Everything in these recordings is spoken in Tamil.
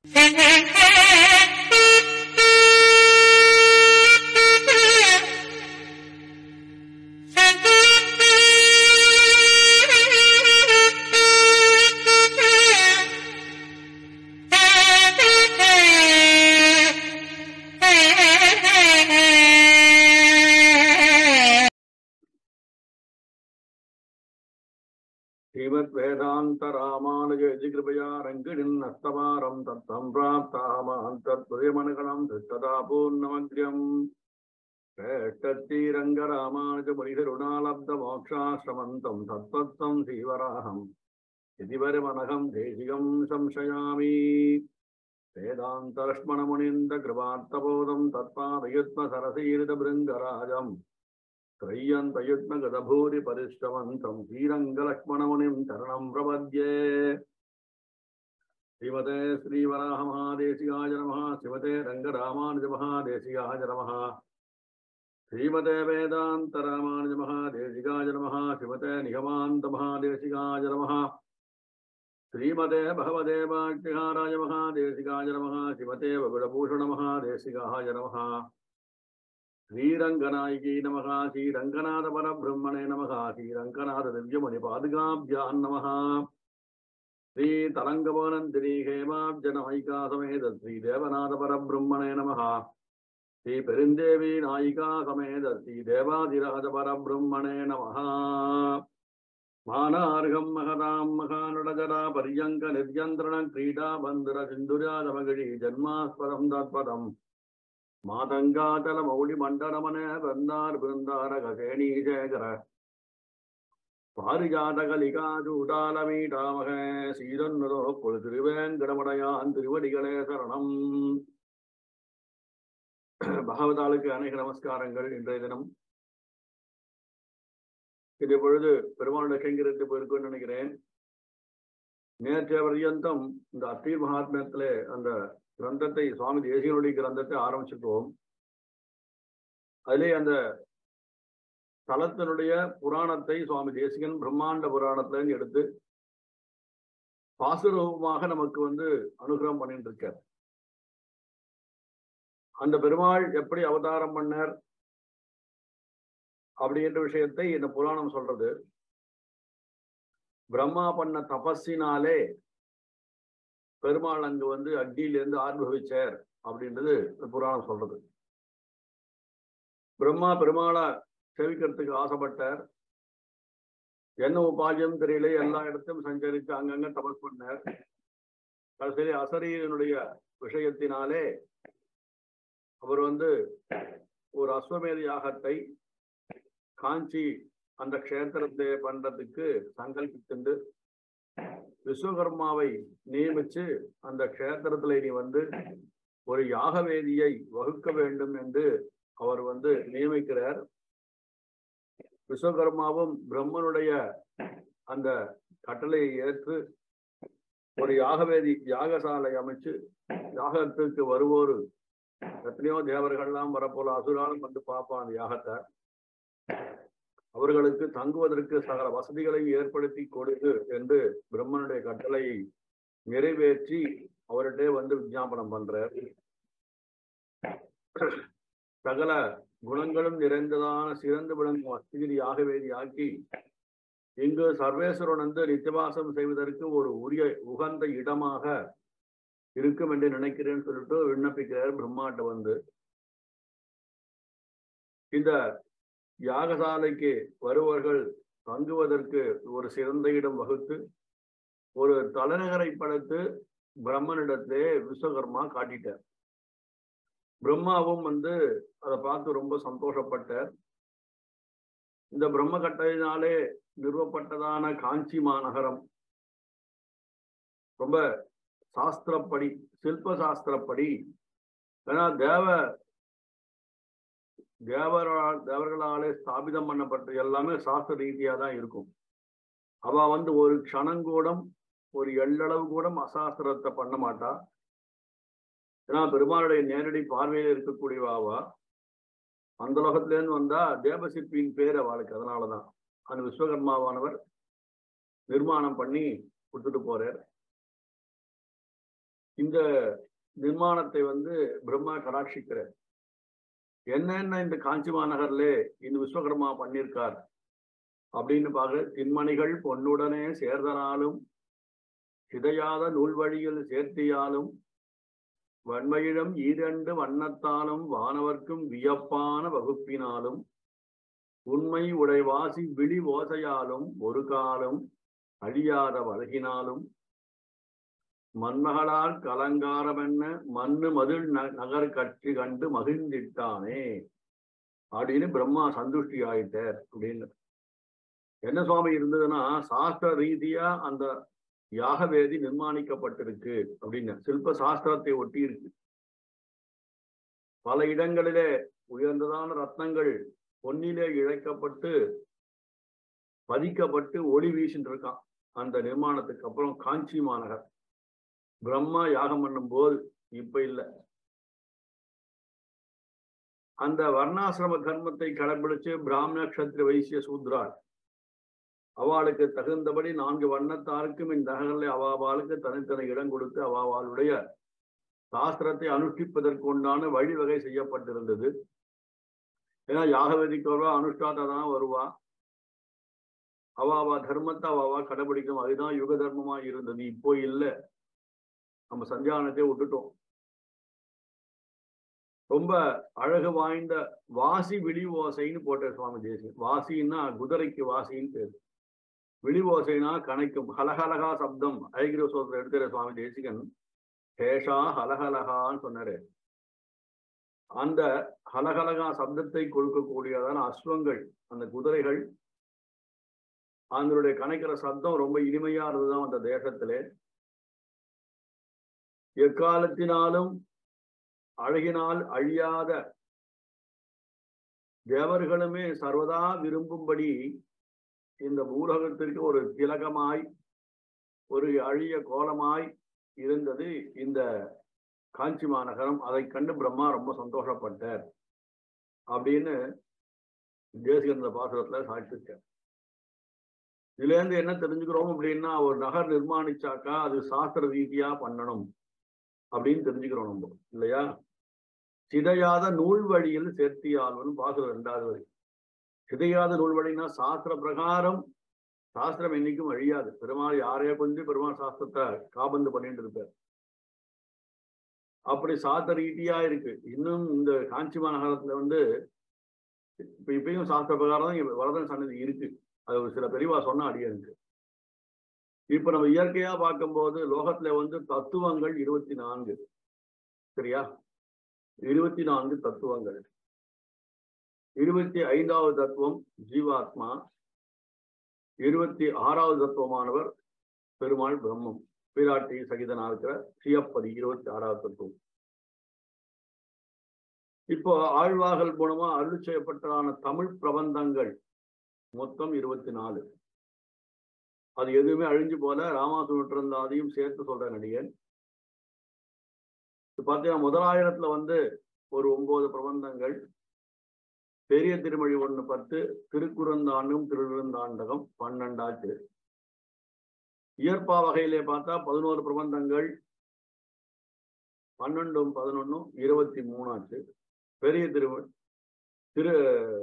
ஸ்ரீமத் வேதாந்த ராமானுஜி கிருபயா ரங்கிணின் நஸ்தவாரம் தத்தம் பிராப்தாமான் தத்வயமனுகணம் திருத்ததா பூர்ணமக்ரியம் ஸ்ரேஷ்டீரங்க ராமானுஜ முனிகருணாலப்த மோக்ஷாசிரமந்தம் தத்வத்தம் ஸ்ரீவராகம் இதிவரமனகம் தேசிகம் சம்சயாமி வேதாந்தலக்ஷ்மணமுனிந்த கிருபார்த்தபோதம் தத்பாதயுத்ம சரசீரித பிருங்கராஜம் त्रय्यन्तयुग्मगतभूरि परिश्रमन्तम् श्रीरङ्गलक्ष्मणमुनिम् शरणम् प्रपद्ये श्रीमते श्रीवराहमहादेशिकाय नमः श्रीमते रङ्गरामानुजमहादेशिकाय नमः श्रीमते वेदान्तरामानुजमहादेशिकाय नमः श्रीमते निगमान्तमहादेशिकाय नमः श्रीमते भगवते वाक्यहाराय महादेशिकाय नमः श्रीमते वगुडभूषणमहादेशिकाय नमः ஸ்ரீரங்கநாயகி நமக ஸ்ரீரங்கநாத பரபிரம்மணே நமக ஸ்ரீரங்கநாத திவ்யமணி பாதுகாபியான் நமக ஸ்ரீ தலங்கபவனந்திரி ஹேமாப்ஜநாயிகா சமேத ஸ்ரீ தேவநாத பரபிரம்மணே நமக ஸ்ரீ பெருந்தேவி நாயிகா சமேத ஸ்ரீ தேவாதிராஜ பரபிரம்மணே நமக மானார்கம் மகதாம் மகாநடஜரா பரியங்க நித்யந்திரண கிரீடா பந்திர சிந்துராஜமகிழி ஜன்மாஸ்பதம் தத்பதம் மாதங்காச்சல மௌலி மண்டலமன வந்தார் பிருந்தாரக சேனீசேகர பாரிஜாதகலிகா சூடாலமீடாமக சீரன்னுதோ பொழு திருவேங்கடமடையான் திருவடிகளே சரணம் பகவதாளுக்கு அநேக நமஸ்காரங்கள் இன்றைய தினம் இது பொழுது பெருமாளுடைய கைங்கரித்து போயிருக்குன்னு நினைக்கிறேன் நேற்றைய பர்யந்தம் இந்த அத்தீர் மகாத்மியத்திலே அந்த கிரந்தத்தை சுவாமி தேசிகனுடைய கிரந்தத்தை ஆரம்பிச்சிருக்கோம் அதிலே அந்த தலத்தினுடைய புராணத்தை சுவாமி தேசிகன் பிரம்மாண்ட புராணத்துல எடுத்து பாசுரூபமாக நமக்கு வந்து அனுகிரகம் பண்ணிட்டு இருக்கார் அந்த பெருமாள் எப்படி அவதாரம் பண்ணார் அப்படின்ற விஷயத்தை இந்த புராணம் சொல்றது பிரம்மா பண்ண தபஸினாலே பெருமாள் அங்கு வந்து அக்னியிலிருந்து ஆர்வவிச்சார் அப்படின்றது புராணம் சொல்றது பிரம்மா பெருமாளை சேவிக்கிறதுக்கு ஆசைப்பட்டார் என்ன உபாயம் தெரியல எல்லா இடத்தையும் சஞ்சரித்து அங்கங்க தபஸ் பண்ணார் கடைசியிலே அசரீரனுடைய விஷயத்தினாலே அவர் வந்து ஒரு அஸ்வமேத யாகத்தை காஞ்சி அந்த க்ஷேத்திரத்தை பண்றதுக்கு சங்கல்பித்துண்டு விஸ்வகர்மாவை நியமிச்சு அந்த க்ஷேத்திரத்துல இனி வந்து ஒரு யாகவேதியை வகுக்க வேண்டும் என்று அவர் வந்து நியமிக்கிறார் விஸ்வகர்மாவும் பிரம்மனுடைய அந்த கட்டளையை ஏற்று ஒரு யாகவேதி யாகசாலை அமைச்சு யாகத்துக்கு வருவோரு எத்தனையோ தேவர்கள்லாம் வரப்போல அசுராலும் வந்து பார்ப்பான் அந்த யாகத்தை அவர்களுக்கு தங்குவதற்கு சகல வசதிகளையும் ஏற்படுத்தி கொடுத்து என்று பிரம்மனுடைய கட்டளையை நிறைவேற்றி அவர்கிட்ட வந்து விஜாபனம் பண்றார் சகல குணங்களும் நிறைந்ததான சிறந்து விளங்கும் அஸ்திகிரி யாகவேதி ஆக்கி இங்கு சர்வேஸ்வரன் வந்து நித்தியவாசம் செய்வதற்கு ஒரு உரிய உகந்த இடமாக இருக்கும் என்று நினைக்கிறேன்னு சொல்லிட்டு விண்ணப்பிக்கிறார் பிரம்மாட்ட வந்து இந்த யாகசாலைக்கு வருவர்கள் தங்குவதற்கு ஒரு சிறந்த இடம் வகுத்து ஒரு தலைநகரை படைத்து பிரம்மனிடத்திலே விஸ்வகர்மா காட்டிட்டார் பிரம்மாவும் வந்து அதை பார்த்து ரொம்ப சந்தோஷப்பட்டார் இந்த பிரம்ம கட்டளையினாலே நிறுவப்பட்டதான காஞ்சி மாநகரம் ரொம்ப சாஸ்திரப்படி சில்ப சாஸ்திரப்படி ஏன்னா தேவ தேவரால் தேவர்களாலே ஸ்தாபிதம் பண்ணப்பட்ட எல்லாமே சாஸ்திர ரீதியா தான் இருக்கும் அவ வந்து ஒரு க்ஷணங்கூடம் ஒரு எள்ளளவு கூட அசாஸ்திரத்தை பண்ண மாட்டா ஏன்னா பெருமாளுடைய நேரடி பார்வையில் இருக்கக்கூடியவாவா அந்த லோகத்துல இருந்து வந்தா தேவசிற்பியின் பேர் அவளுக்கு அதனாலதான் அந்த விஸ்வகர்மாவானவர் நிர்மாணம் பண்ணி கொடுத்துட்டு போறார் இந்த நிர்மாணத்தை வந்து பிரம்மா கடாட்சிக்கிறார் என்னென்ன இந்த காஞ்சி மாநகர்ல இந்த விஸ்வகர்மா பண்ணியிருக்கார் அப்படின்னு பார்க்க தின்மணிகள் பொன்னுடனே சேர்தனாலும் சிதையாத நூல் வழியில் சேர்த்தியாலும் வன்மையிடம் ஈரண்டு வண்ணத்தாலும் வானவர்க்கும் வியப்பான வகுப்பினாலும் உண்மை உடைவாசி விழி ஓசையாலும் ஒரு காலம் அழியாத வழகினாலும் மன்மகளால் கலங்காரமென்ன மண்ணு மதில் ந- நகர் கட்சி கண்டு மகிழ்ந்திட்டானே அப்படின்னு பிரம்மா சந்துஷ்டி ஆயிட்டார் அப்படின்னு என்ன சுவாமி இருந்ததுன்னா சாஸ்திர ரீதியா அந்த யாகவேதி நிர்மாணிக்கப்பட்டிருக்கு அப்படின்னு சில்ப சாஸ்திரத்தை ஒட்டி இருக்கு பல இடங்களிலே உயர்ந்ததான ரத்னங்கள் பொன்னிலே இழைக்கப்பட்டு பதிக்கப்பட்டு ஒளி வீசிட்டு இருக்கான் அந்த நிர்மாணத்துக்கு அப்புறம் காஞ்சி மாநகர் பிரம்மா யாகம் பண்ணும் போது இப்ப இல்ல அந்த வர்ணாசிரம தர்மத்தை கடைபிடிச்சு பிராமண கஷத்திர வைசிய சூத்ராள் அவளுக்கு தகுந்தபடி நான்கு வண்ணத்தாருக்கும் இந்த நகரில் அவாவாளுக்கு தனித்தனி இடம் கொடுத்து அவாவாளுடைய சாஸ்திரத்தை அனுஷ்டிப்பதற்கு உண்டான வழிவகை செய்யப்பட்டிருந்தது ஏன்னா யாகவேதிக்கு வருவா அனுஷ்டாத்தா தான் வருவா அவாவா தர்மத்தை அவாவா கடைபிடிக்கும் அதுதான் யுக தர்மமா இருந்தது இப்போ இல்ல நம்ம சந்தியானத்தை விட்டுட்டோம் ரொம்ப அழகு வாய்ந்த வாசி விழி ஓசைன்னு போட்ட சுவாமி தேசியம் வாசின்னா குதிரைக்கு வாசின்னு பேரு விழி ஓசைனா கணைக்கும் ஹலஹலகா சப்தம் ஐகிர சோதரை எடுக்கிற சுவாமி தேசிகன் ஹேஷா ஹலஹலகான்னு சொன்னாரு அந்த ஹலஹலகா சப்தத்தை கொடுக்கக்கூடியதான அஸ்வங்கள் அந்த குதிரைகள் அதனுடைய கணக்கிற சப்தம் ரொம்ப இனிமையா இருந்ததுதான் அந்த தேசத்திலே எக்காலத்தினாலும் அழகினால் அழியாத தேவர்களுமே சர்வதா விரும்பும்படி இந்த பூலகத்திற்கு ஒரு திலகமாய் ஒரு அழிய கோலமாய் இருந்தது இந்த காஞ்சி மாநகரம் அதை கண்டு பிரம்மா ரொம்ப சந்தோஷப்பட்டார் அப்படின்னு தேசிகந்த பாசுரத்துல சாட்சிருக்கார் இதுல இருந்து என்ன தெரிஞ்சுக்கிறோம் அப்படின்னா ஒரு நகர் நிர்மாணிச்சாக்கா அது சாஸ்திர ரீதியா பண்ணணும் அப்படின்னு தெரிஞ்சுக்கிறோம் நம்ம இல்லையா சிதையாத நூல் வழியில் சேர்த்தியாள்வன் பாசுரம் ரெண்டாவது வரி சிதையாத நூல் வழினா சாஸ்திர பிரகாரம் சாஸ்திரம் என்னைக்கும் அழியாது பெருமாள் யாரையோ கொஞ்சம் பெருமாள் சாஸ்திரத்தை காபந்து பண்ணிட்டு இருப்பார் அப்படி சாஸ்திர ரீதியா இருக்கு இன்னும் இந்த காஞ்சி மாநகரத்துல வந்து இப்ப இப்பயும் சாஸ்திர பிரகாரம் தான் இங்க வரதன் சன்னதி இருக்கு அது ஒரு சில பெரியவா சொன்ன அடியனுக்கு இப்ப நம்ம இயற்கையா பார்க்கும்போது லோகத்துல வந்து தத்துவங்கள் இருபத்தி நான்கு சரியா இருபத்தி நான்கு தத்துவங்கள் இருபத்தி ஐந்தாவது தத்துவம் ஜீவாத்மா இருபத்தி ஆறாவது தத்துவமானவர் பெருமாள் பிரம்மம் பிராட்டி சகிதனா இருக்கிற சியப்பதி இருபத்தி ஆறாவது தத்துவம் இப்போ ஆழ்வார்கள் மூலமா அருள் செய்யப்பட்டதான தமிழ் பிரபந்தங்கள் மொத்தம் இருபத்தி நாலு அது எதுவுமே அழிஞ்சு போல ராமாசுரந்தாதையும் சேர்த்து சொல்ற நடிகன் இப்ப பாத்தீங்கன்னா முதலாயிரத்துல வந்து ஒரு ஒன்பது பிரபந்தங்கள் பெரிய திருமொழி ஒண்ணு பத்து திருக்குறந்தாண்டும் திருவிருந்தாண்டகம் பன்னெண்டாச்சு இயற்பா வகையிலே பார்த்தா பதினோரு பிரபந்தங்கள் பன்னெண்டும் பதினொன்னும் இருபத்தி மூணாச்சு பெரிய திரு திரு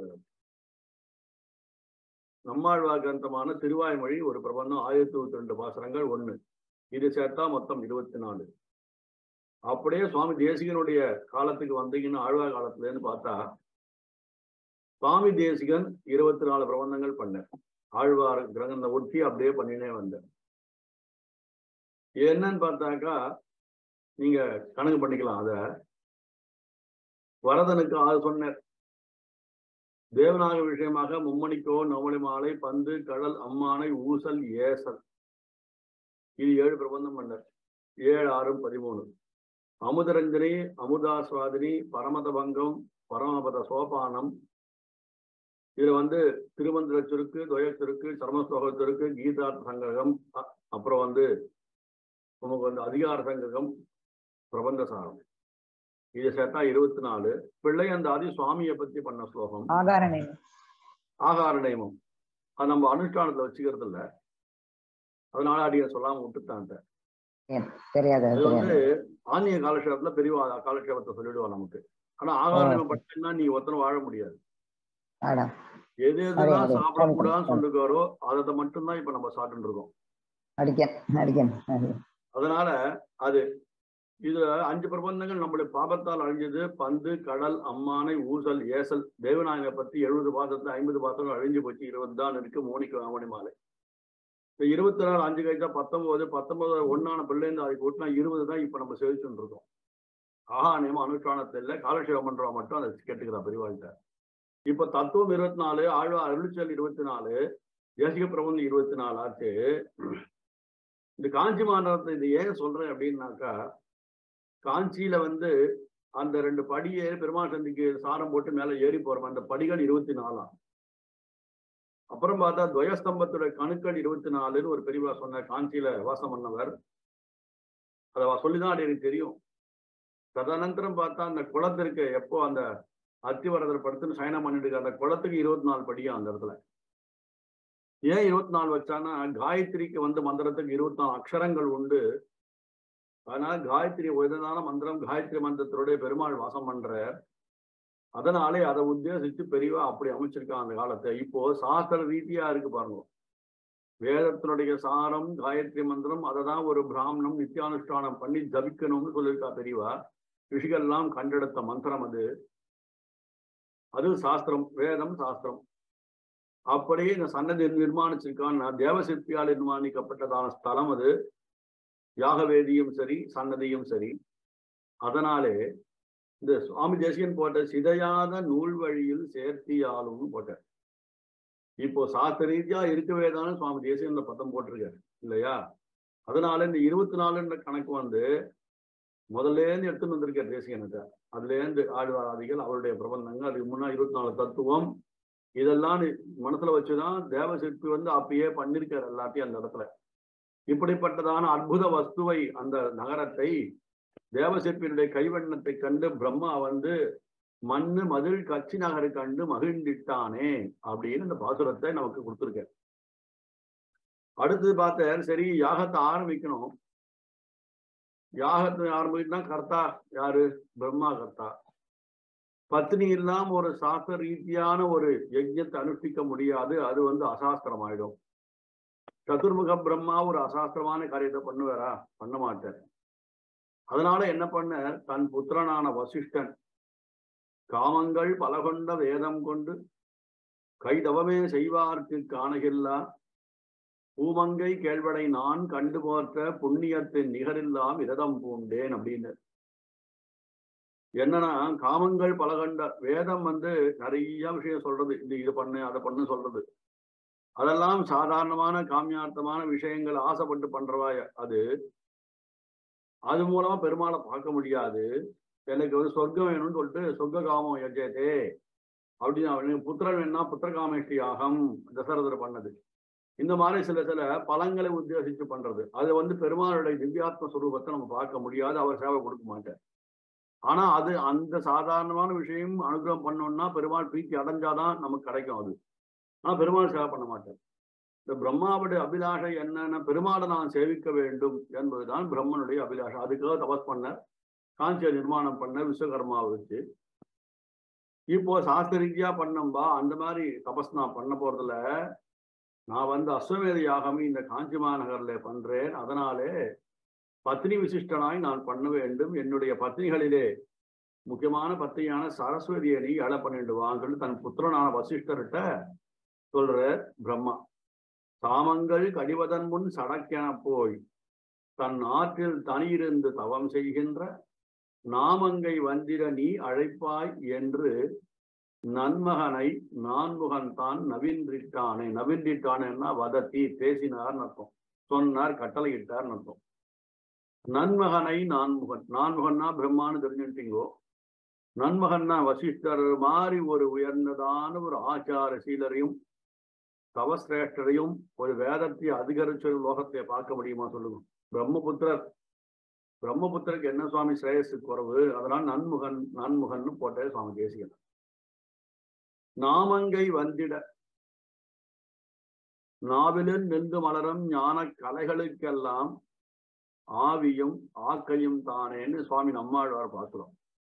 நம்மாழ்வார் கிரந்தமான திருவாய்மொழி ஒரு பிரபந்தம் ஆயிரத்தி இருபத்தி ரெண்டு பாசனங்கள் ஒண்ணு இது சேர்த்தா மொத்தம் இருபத்தி நாலு அப்படியே சுவாமி தேசிகனுடைய காலத்துக்கு வந்தீங்கன்னா ஆழ்வார் காலத்துல இருந்து பார்த்தா சுவாமி தேசிகன் இருபத்தி நாலு பிரபந்தங்கள் பண்ணார் ஆழ்வார் கிரகந்த ஒட்டி அப்படியே பண்ணினே வந்தார் என்னன்னு பார்த்தாக்கா நீங்க கணக்கு பண்ணிக்கலாம் அத வரதனுக்கு ஆறு சொன்னார் தேவநாக விஷயமாக மும்மணிக்கோ நவமணி மாலை பந்து கடல் அம்மானை ஊசல் ஏசல் இது ஏழு பிரபந்தம் பண்ணார் ஏழு ஆறும் பதிமூணு அமுதரஞ்சனி அமுதாஸ்வாதினி பரமதபங்கம் பரமபத சோபானம் இதுல வந்து திருமந்திர சுருக்கு துவய சுருக்கு சர்மஸ்லோக சுருக்கு கீதார்த்த சங்ககம் அ- அப்புறம் வந்து நமக்கு வந்து அதிகார சங்ககம் பிரபந்த சாரம் இது சேர்த்தா இருபத்தி நாலு பிள்ளையந்தாதி சுவாமியை பத்தி பண்ண ஸ்லோகம் ஆதாரணை ஆகார நியமம் அது நம்ம அனுஷ்டானத்துல வச்சுக்கிறது இல்ல அதனால அடிய சொல்லாம விட்டுட்டான்ட்ட தெரியாது அது அது வந்து தெரியாது ஆன்மீக காலக்ஷேபத்துல பெரியவா காலக்ஷேபத்தை சொல்லிடுவா நமக்கு ஆனா ஆகாரம் பட்டா நீ ஒருத்தனும் வாழ முடியாது ஆடா எது அதே, எதுலாம் அதே. சாப்பிடக்கூடாதுன்னு சரி, சரி. சொல்லுக்காரோ அதை மட்டும்தான் இப்ப நம்ம சாப்பிட்டு இருக்கோம் அடிக்கன் அடிக்கன் அது அதனால அது இது அஞ்சு பிரபந்தங்கள் நம்மளுடைய பாபத்தால் அழிஞ்சது பந்து கடல் அம்மானை ஊசல் ஏசல் தேவநாயகை பத்தி எழுபது பாசத்துல ஐம்பது பாசங்கள் அழிஞ்சு போச்சு இருபது தான் இருக்கு மோனிக்கு ஆவணி மாலை இந்த இருபத்தி நாலு அஞ்சு கழிச்சா பத்தொன்பது பத்தொன்பது ஒன்னான பிள்ளைந்து அதுக்கு கூட்டினா இருபது தான் இப்ப நம்ம செவிச்சுட்டு இருக்கோம் ஆகானியம் அனுஷ்டானத்தில் இல்லை காலக்ஷேபம் பண்றவா மட்டும் அதை கேட்டுக்கிறா பெரியவாழ்கிட்ட இப்ப தத்துவம் இருபத்தி நாலு ஆழ்வா அருளிச்சல் இருபத்தி நாலு தேசிக பிரபந்தம் இருபத்தி நாலு ஆச்சு இந்த காஞ்சி மாநகரத்தை இது ஏன் சொல்றேன் அப்படின்னாக்கா காஞ்சியில வந்து அந்த ரெண்டு படியே பெருமாள் சந்திக்கு சாரம் போட்டு மேல ஏறி போறோம் அந்த படிகள் இருபத்தி நாலாம் அப்புறம் பார்த்தா துவயஸ்தம்பத்தோட கணுக்கள் இருபத்தி நாலுன்னு ஒரு பெரியவா சொன்ன காஞ்சியில வாசம் பண்ணவர் அதை அவ சொல்லிதான் அது எனக்கு தெரியும் ததனந்தரம் பார்த்தா அந்த குளத்திற்கு எப்போ அந்த அத்திவரதர் படுத்துன்னு சயனம் பண்ணிட்டு இருக்க அந்த குளத்துக்கு இருபத்தி நாலு படியா அந்த இடத்துல ஏன் இருபத்தி நாலு வச்சான்னா காயத்ரிக்கு வந்து மந்திரத்துக்கு இருபத்தி நாலு அக்ஷரங்கள் உண்டு அதனால காயத்ரி உயர்ந்ததான மந்திரம் காயத்ரி மந்திரத்தோட பெருமாள் வாசம் பண்ற அதனாலே அதை உத்தேசித்து பெரியவா அப்படி அமைச்சிருக்கான் அந்த காலத்தை இப்போ சாஸ்திர ரீதியா இருக்கு பாருங்க வேதத்தினுடைய சாரம் காயத்ரி மந்திரம் அதை தான் ஒரு பிராமணம் நித்தியானுஷ்டானம் பண்ணி ஜபிக்கணும்னு சொல்லியிருக்கா பெரியவா ரிஷிகள்லாம் கண்டெடுத்த மந்திரம் அது அது சாஸ்திரம் வேதம் சாஸ்திரம் அப்படியே இந்த சன்னதி நிர்மாணிச்சிருக்கான் தேவசிற்பியால் நிர்மாணிக்கப்பட்டதான ஸ்தலம் அது யாகவேதியும் சரி சன்னதியும் சரி அதனாலே இந்த சுவாமி தேசியன் போட்ட சிதையாத நூல் வழியில் சேர்த்தியாலும் போட்டார் இப்போ சாஸ்திர ரீதியா இருக்கவே தானே சுவாமி தேசியன் இந்த பத்தம் போட்டிருக்காரு இல்லையா அதனால இந்த இருபத்தி நாலுன்ற கணக்கு வந்து முதல்ல இருந்து எடுத்துன்னு வந்திருக்கார் தேசியனுக்கு அதுல இருந்து ஆழ்வாதிகள் அவருடைய பிரபந்தங்கள் அதுக்கு முன்னா இருபத்தி நாலு தத்துவம் இதெல்லாம் மனசுல வச்சுதான் தேவ சிற்பி வந்து அப்பயே பண்ணிருக்காரு எல்லாத்தையும் அந்த இடத்துல இப்படிப்பட்டதான அற்புத வஸ்துவை அந்த நகரத்தை தேவசிற்பியினுடைய கைவண்ணத்தை கண்டு பிரம்மா வந்து மண்ணு மதில் கட்சி நகரை கண்டு மகிழ்ந்திட்டானே அப்படின்னு இந்த பாசுரத்தை நமக்கு கொடுத்துருக்க அடுத்தது பார்த்த சரி யாகத்தை ஆரம்பிக்கணும் யாகத்தை ஆரம்பிச்சுன்னா கர்த்தா யாரு பிரம்மா கர்த்தா பத்னி இல்லாம ஒரு சாஸ்திர ரீதியான ஒரு யஜ்யத்தை அனுஷ்டிக்க முடியாது அது வந்து அசாஸ்திரம் ஆயிடும் சதுர்முக பிரம்மா ஒரு அசாஸ்திரமான காரியத்தை பண்ணுவாரா பண்ண மாட்டார் அதனால என்ன பண்ண தன் புத்திரனான வசிஷ்டன் காமங்கள் பல கொண்ட வேதம் கொண்டு கைதவமே செய்வார்க்கு காணகில்லா பூமங்கை கேழ்வடை நான் கண்டு போற்ற புண்ணியத்தின் நிகரில்லாம் இரதம் பூண்டேன் அப்படின்னு என்னன்னா காமங்கள் பல கண்ட வேதம் வந்து நிறைய விஷயம் சொல்றது இந்த இது பண்ணு அதை பண்ணு சொல்றது அதெல்லாம் சாதாரணமான காமியார்த்தமான விஷயங்கள் ஆசைப்பட்டு பண்றவாய அது அது மூலமா பெருமாளை பார்க்க முடியாது எனக்கு வந்து சொர்க்கம் வேணும்னு சொல்லிட்டு சொர்க்க காமம் யஜயத்தே அப்படின்னு அவனுக்கு புத்திரன் வேணா புத்திர காமேஷ்டி யாகம் தசரதர் பண்ணது இந்த மாதிரி சில சில பலங்களை உத்தேசித்து பண்றது அது வந்து பெருமாளுடைய திவ்யாத்ம சுரூபத்தை நம்ம பார்க்க முடியாது அவர் சேவை கொடுக்க மாட்டார் ஆனா அது அந்த சாதாரணமான விஷயம் அனுகிரகம் பண்ணோம்னா பெருமாள் பிரீத்தி அடைஞ்சாதான் நமக்கு கிடைக்கும் அது ஆனா பெருமாள் சேவை பண்ண மாட்டார் இந்த பிரம்மாவுடைய அபிலாஷை என்னன்னா பெருமாளை நான் சேவிக்க வேண்டும் என்பதுதான் பிரம்மனுடைய அபிலாஷை அதுக்காக தபஸ் பண்ண காஞ்சியை நிர்மாணம் பண்ண விஸ்வகர்மாவை வச்சு இப்போ சாஸ்திர ரீதியா பண்ணம்பா அந்த மாதிரி தபஸ் நான் பண்ண போறதுல நான் வந்து அஸ்வமேத யாகமே இந்த காஞ்சி மாநகர்ல பண்றேன் அதனாலே பத்னி விசிஷ்டனாய் நான் பண்ண வேண்டும் என்னுடைய பத்னிகளிலே முக்கியமான பத்தினியான சரஸ்வதியை நீ எழ பண்ணிட்டு வான்னு சொல்லி தன் புத்திரனான வசிஷ்டர்கிட்ட சொல்ற பிரம்மா சாமங்கள் கடிவதன் முன் சடக்கென போய் தன் ஆற்றில் தனியிருந்து தவம் செய்கின்ற நாமங்கை வந்திர நீ அழைப்பாய் என்று நன்மகனை நான்முகன் தான் நவீன்றிட்டானே நவீன்றிட்டானேன்னா வதத்தி பேசினார்னு அர்த்தம் சொன்னார் கட்டளையிட்டார்னு அர்த்தம் நன்மகனை நான்முகன் நான்முகன்னா பிரம்மான்னு தெரிஞ்சுட்டீங்கோ நன்மகன்னா வசிஷ்டர் மாதிரி ஒரு உயர்ந்ததான ஒரு ஆச்சார சீலரையும் தவசிரேஷ்டரையும் ஒரு வேதத்தை அதிகரிச்ச லோகத்தை பார்க்க முடியுமா சொல்லுங்க பிரம்மபுத்திரர் பிரம்மபுத்திரருக்கு என்ன சுவாமி ஸ்ரேயஸு குறவு அதனால் நன்முகன் நன்முகன்னு போட்டே சுவாமி தேசிகன் நாமங்கை வந்திட நாவிலில் நின்று மலரும் ஞான கலைகளுக்கெல்லாம் ஆவியும் ஆக்கையும் தானேன்னு சுவாமி நம்மாழ்வார் பார்க்கிறோம்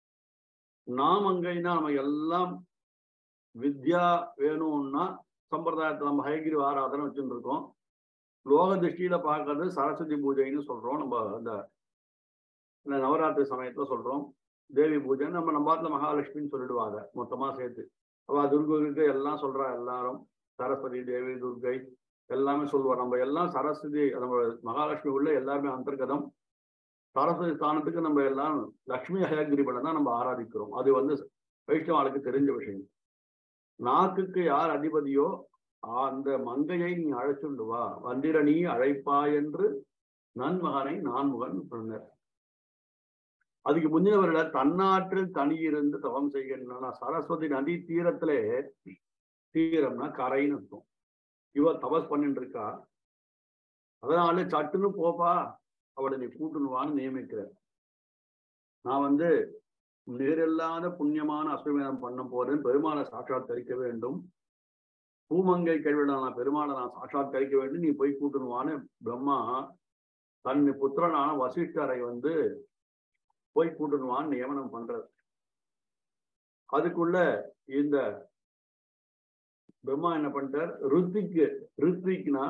நாம் அங்கைனா நம்ம எல்லாம் வித்யா வேணும்னா சம்பிரதாயத்துல நம்ம ஹயகிரி ஆராதனை வச்சுட்டு இருக்கோம் லோக திருஷ்டியில பார்க்கறது சரஸ்வதி பூஜைன்னு சொல்றோம் நம்ம அந்த இந்த நவராத்திரி சமயத்துல சொல்றோம் தேவி பூஜை நம்ம நம்ம பாட்டுல மகாலட்சுமின்னு சொல்லிடுவாங்க மொத்தமா சேர்த்து அவ துர்கைக்கு எல்லாம் சொல்றா எல்லாரும் சரஸ்வதி தேவி துர்கை எல்லாமே சொல்லுவா நம்ம எல்லாம் சரஸ்வதி நம்ம மகாலட்சுமி உள்ள எல்லாருமே அந்தர்கதம் சரஸ்வதி ஸ்தானத்துக்கு நம்ம எல்லாம் லக்ஷ்மி ஹயகிரிபலை தான் நம்ம ஆராதிக்கிறோம் அது வந்து வைஷ்ணவாளுக்கு தெரிஞ்ச விஷயம் நாக்குக்கு யார் அதிபதியோ அந்த மங்கையை நீ அழைச்சுண்டு வா வந்திர நீ அழைப்பா என்று நன்மகனை நான்முகன் சொன்னார் அதுக்கு முந்தினவர்கள தன்னாற்றில் தனியிருந்து தவம் செய்கின்றன சரஸ்வதி நதி தீரத்திலே தீரம்னா கரைன்னு இருக்கும் இவ தபஸ் பண்ணிட்டு இருக்கா அதனால சட்டுன்னு போப்பா அவளை நீ கூட்டுனுவான்னு நியமிக்கிற நான் வந்து நேரில்லாத புண்ணியமான அஸ்வமேதம் பண்ண போறேன் பெருமாளை சாட்சாத் கரிக்க வேண்டும் பூமங்கை கல்விட நான் பெருமாளை நான் சாட்சாத் கரிக்க வேண்டும் நீ போய் கூட்டணுவான்னு பிரம்மா தன் புத்திரனான வசிஷ்டரை வந்து போய் கூட்டணுவான்னு நியமனம் பண்றது அதுக்குள்ள இந்த பிரம்மா என்ன பண்ணிட்டார் ருத்திக்கு ருத்விக்னா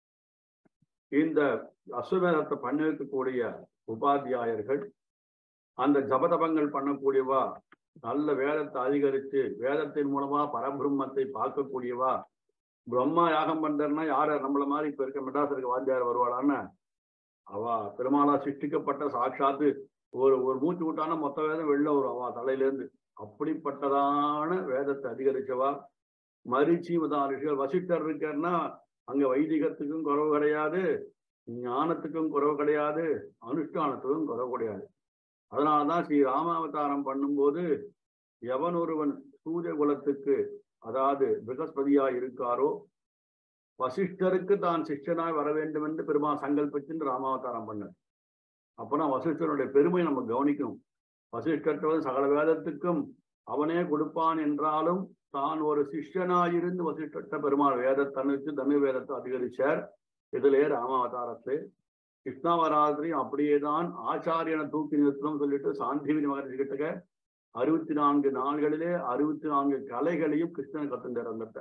இந்த அஸ்வமேதத்தை பண்ண வைக்கக்கூடிய உபாத்தியாயர்கள் அந்த ஜபதபங்கள் பண்ணக்கூடியவா நல்ல வேதத்தை அதிகரித்து வேதத்தின் மூலமா பரபிரம்மத்தை பார்க்கக்கூடியவா பிரம்மா யாகம் பண்றன்னா யார நம்மள மாதிரி இப்ப இருக்க மெட்ராஸ் இருக்க வாத்தியார் வருவாளான்னு அவ பெருமாளா சிருஷ்டிக்கப்பட்ட சாட்சாத்து ஒரு ஒரு மூச்சு விட்டானா மொத்த வேதம் வெளில வரும் அவ தலையில இருந்து அப்படிப்பட்டதான வேதத்தை அதிகரிச்சவா மரிச்சி முதல் வசிட்டர் இருக்காருன்னா அங்க வைதிகத்துக்கும் குறவு கிடையாது ஞானத்துக்கும் குறவு கிடையாது அனுஷ்டானத்துக்கும் குறவு கிடையாது அதனாலதான் ஸ்ரீ ராமாவதாரம் பண்ணும்போது எவன் ஒருவன் சூரிய குலத்துக்கு அதாவது பிரகஸ்பதியா இருக்காரோ வசிஷ்டருக்கு தான் சிஷ்யனாய் வர வேண்டும் என்று பெருமா சங்கல்பிச்சு ராமாவதாரம் பண்ணார் அப்பனா வசிஷ்டனுடைய பெருமை நம்ம கவனிக்கணும் வசிஷ்டர் சகல வேதத்துக்கும் அவனே கொடுப்பான் என்றாலும் தான் ஒரு சிஷ்யனாயிருந்து வசிஷ்ட பெருமாள் வேதத்தை வச்சு தனு வேதத்தை அதிகரிச்சார் இதிலே ராமாவதாரத்து கிருஷ்ணாவராத்திரியும் அப்படியேதான் ஆச்சாரியனை தூக்கி நிறுத்தணும் சொல்லிட்டு சாந்திவினி மகர்ஷி கிட்டக்க அறுபத்தி நான்கு நாள்களிலே அறுபத்தி நான்கு கலைகளையும் கிருஷ்ணன் கத்துண்டார் அந்த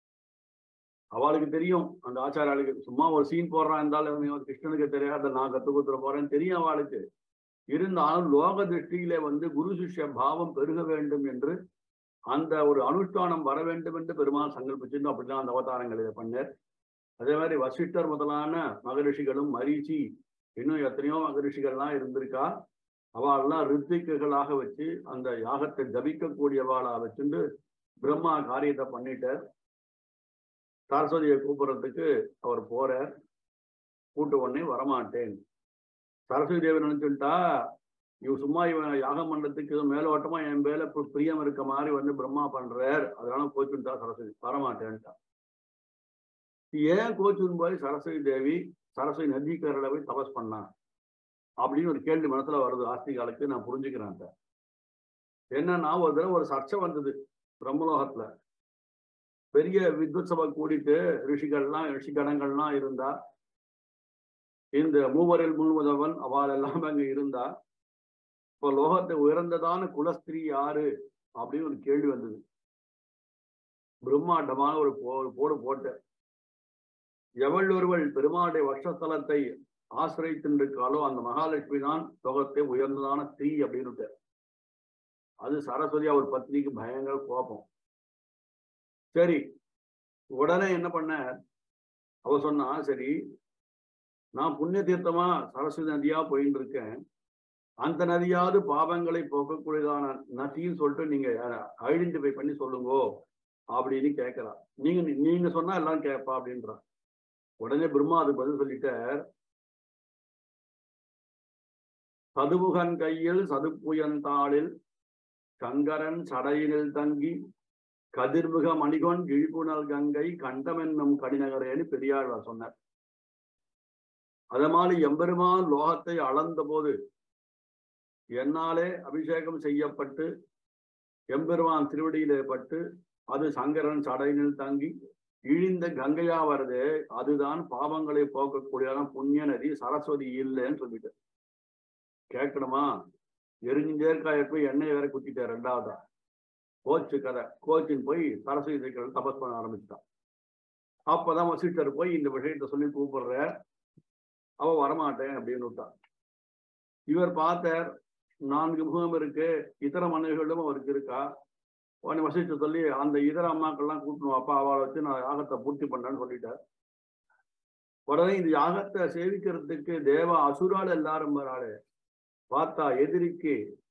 அவளுக்கு தெரியும் அந்த ஆச்சாரியாளுக்கு சும்மா ஒரு சீன் போடுறான் இருந்தாலும் கிருஷ்ணனுக்கு தெரியாத நான் கத்து கொடுத்துட போறேன்னு தெரியும் அவளுக்கு இருந்தாலும் லோக திருஷ்டியிலே வந்து குரு சிஷ்ய பாவம் பெருக வேண்டும் என்று அந்த ஒரு அனுஷ்டானம் வர வேண்டும் என்று பெருமாள் சங்கல்பிச்சிருந்து அப்படிதான் அந்த அவதாரங்கள் இதை பண்ணார் அதே மாதிரி வசிஷ்டர் முதலான மகரிஷிகளும் மரீச்சி இன்னும் எத்தனையோ மகரிஷிகள்லாம் இருந்திருக்கா அவள்லாம் ரித்திக்குகளாக வச்சு அந்த யாகத்தை ஜபிக்கக்கூடியவாளா வச்சுட்டு பிரம்மா காரியத்தை பண்ணிட்டார் சரஸ்வதியை கூப்பிடுறதுக்கு அவர் போறார் கூட்டு உடனே வரமாட்டேன் சரஸ்வதி தேவி நினைச்சுட்டா இவ சும்மா இவன் யாகம் பண்றதுக்கு மேலோட்டமா என் மேல பிரியம் இருக்க மாதிரி வந்து பிரம்மா பண்றார் அதனால கோச்சுட்டா சரஸ்வதி வரமாட்டேன்ட்டா ஏன் கோச்சுன்னு போய் சரஸ்வதி தேவி சரஸ்வதி நதிக்கரில் போய் தபஸ் பண்ணா அப்படின்னு ஒரு கேள்வி மனசுல வருது ஆஸ்திகாலுக்கு நான் புரிஞ்சுக்கிறேன் என்னன்னா ஒரு தடவை ஒரு சர்ச்சை வந்தது பிரம்மலோகத்துல பெரிய வித்வத் சபை கூடிட்டு ரிஷிகள்லாம் ரிஷிகணங்கள்லாம் இருந்தா இந்த மூவரில் முழுவதவன் அவள் எல்லாம் அங்க இருந்தா இப்ப லோகத்தை உயர்ந்ததான குலஸ்திரீ யாரு அப்படின்னு ஒரு கேள்வி வந்தது பிரம்மாண்டமான ஒரு போ போடு போட்ட எவள் ஒருவள் பெருமாளுடைய வட்சஸ்தலத்தை ஆசிரியத்தின்றிருக்காலோ அந்த மகாலட்சுமி தான் லோகத்தை உயர்ந்ததான ஸ்திரீ அப்படின்னு அது சரஸ்வதி அவர் பத்னிக்கு பயங்கர கோபம் சரி உடனே என்ன பண்ண அவ சொன்னா சரி நான் புண்ணிய தீர்த்தமா சரஸ்வதி நதியா போயின்னு இருக்கேன் அந்த நதியாவது பாவங்களை போக்கக்கூடியதான நதின்னு சொல்லிட்டு நீங்க ஐடென்டிஃபை பண்ணி சொல்லுங்கோ அப்படின்னு கேட்கிறா நீங்க நீங்க சொன்னா எல்லாம் கேட்பா அப்படின்றா உடனே பிரம்மா அது பதில் சொல்லிட்டார் சதுமுகன் கையில் சதுப்புயந்தாளில் சங்கரன் சடையினில் தங்கி கதிர்முக மணிகொன் இழிப்புணல் கங்கை கண்டமென்னும் கடிநகரேன்னு பெரியாழ்வார் சொன்னார் அத மாதிரி எம்பெருமான் லோகத்தை அளந்த போது என்னாலே அபிஷேகம் செய்யப்பட்டு எம்பெருமான் திருவடியிலே பட்டு அது சங்கரன் சடையினில் தங்கி இழிந்த கங்கையா வருது அதுதான் பாவங்களை போக்கக்கூடியதான் புண்ணிய நதி சரஸ்வதி இல்லைன்னு சொல்லிட்டு கேட்கணுமா எரிஞ்சேற்காய போய் எண்ணெய் வேற குத்திட்டார் ரெண்டாவதா கோச்சு கதை கோச்சின் போய் சரஸ்வதி தேக்கல் தபஸ் பண்ண ஆரம்பிச்சிட்டான் அப்பதான் வசிட்டர் போய் இந்த விஷயத்த சொல்லி கூப்பிடுற அவ வரமாட்டேன் அப்படின்னு விட்டான் இவர் பார்த்தார் நான்கு முகம் இருக்கு இதர மனைவிகளும் அவருக்கு இருக்கா உடனே வசிச்சு சொல்லி அந்த இதர அம்மாக்கள்லாம் கூட்டணும் அப்பா அவளை வச்சு நான் யாகத்தை பூர்த்தி பண்றேன்னு சொல்லிட்டார் உடனே இந்த யாகத்தை சேவிக்கிறதுக்கு தேவ அசுரால் எல்லாரும் வராளு பார்த்தா எதிரிக்கு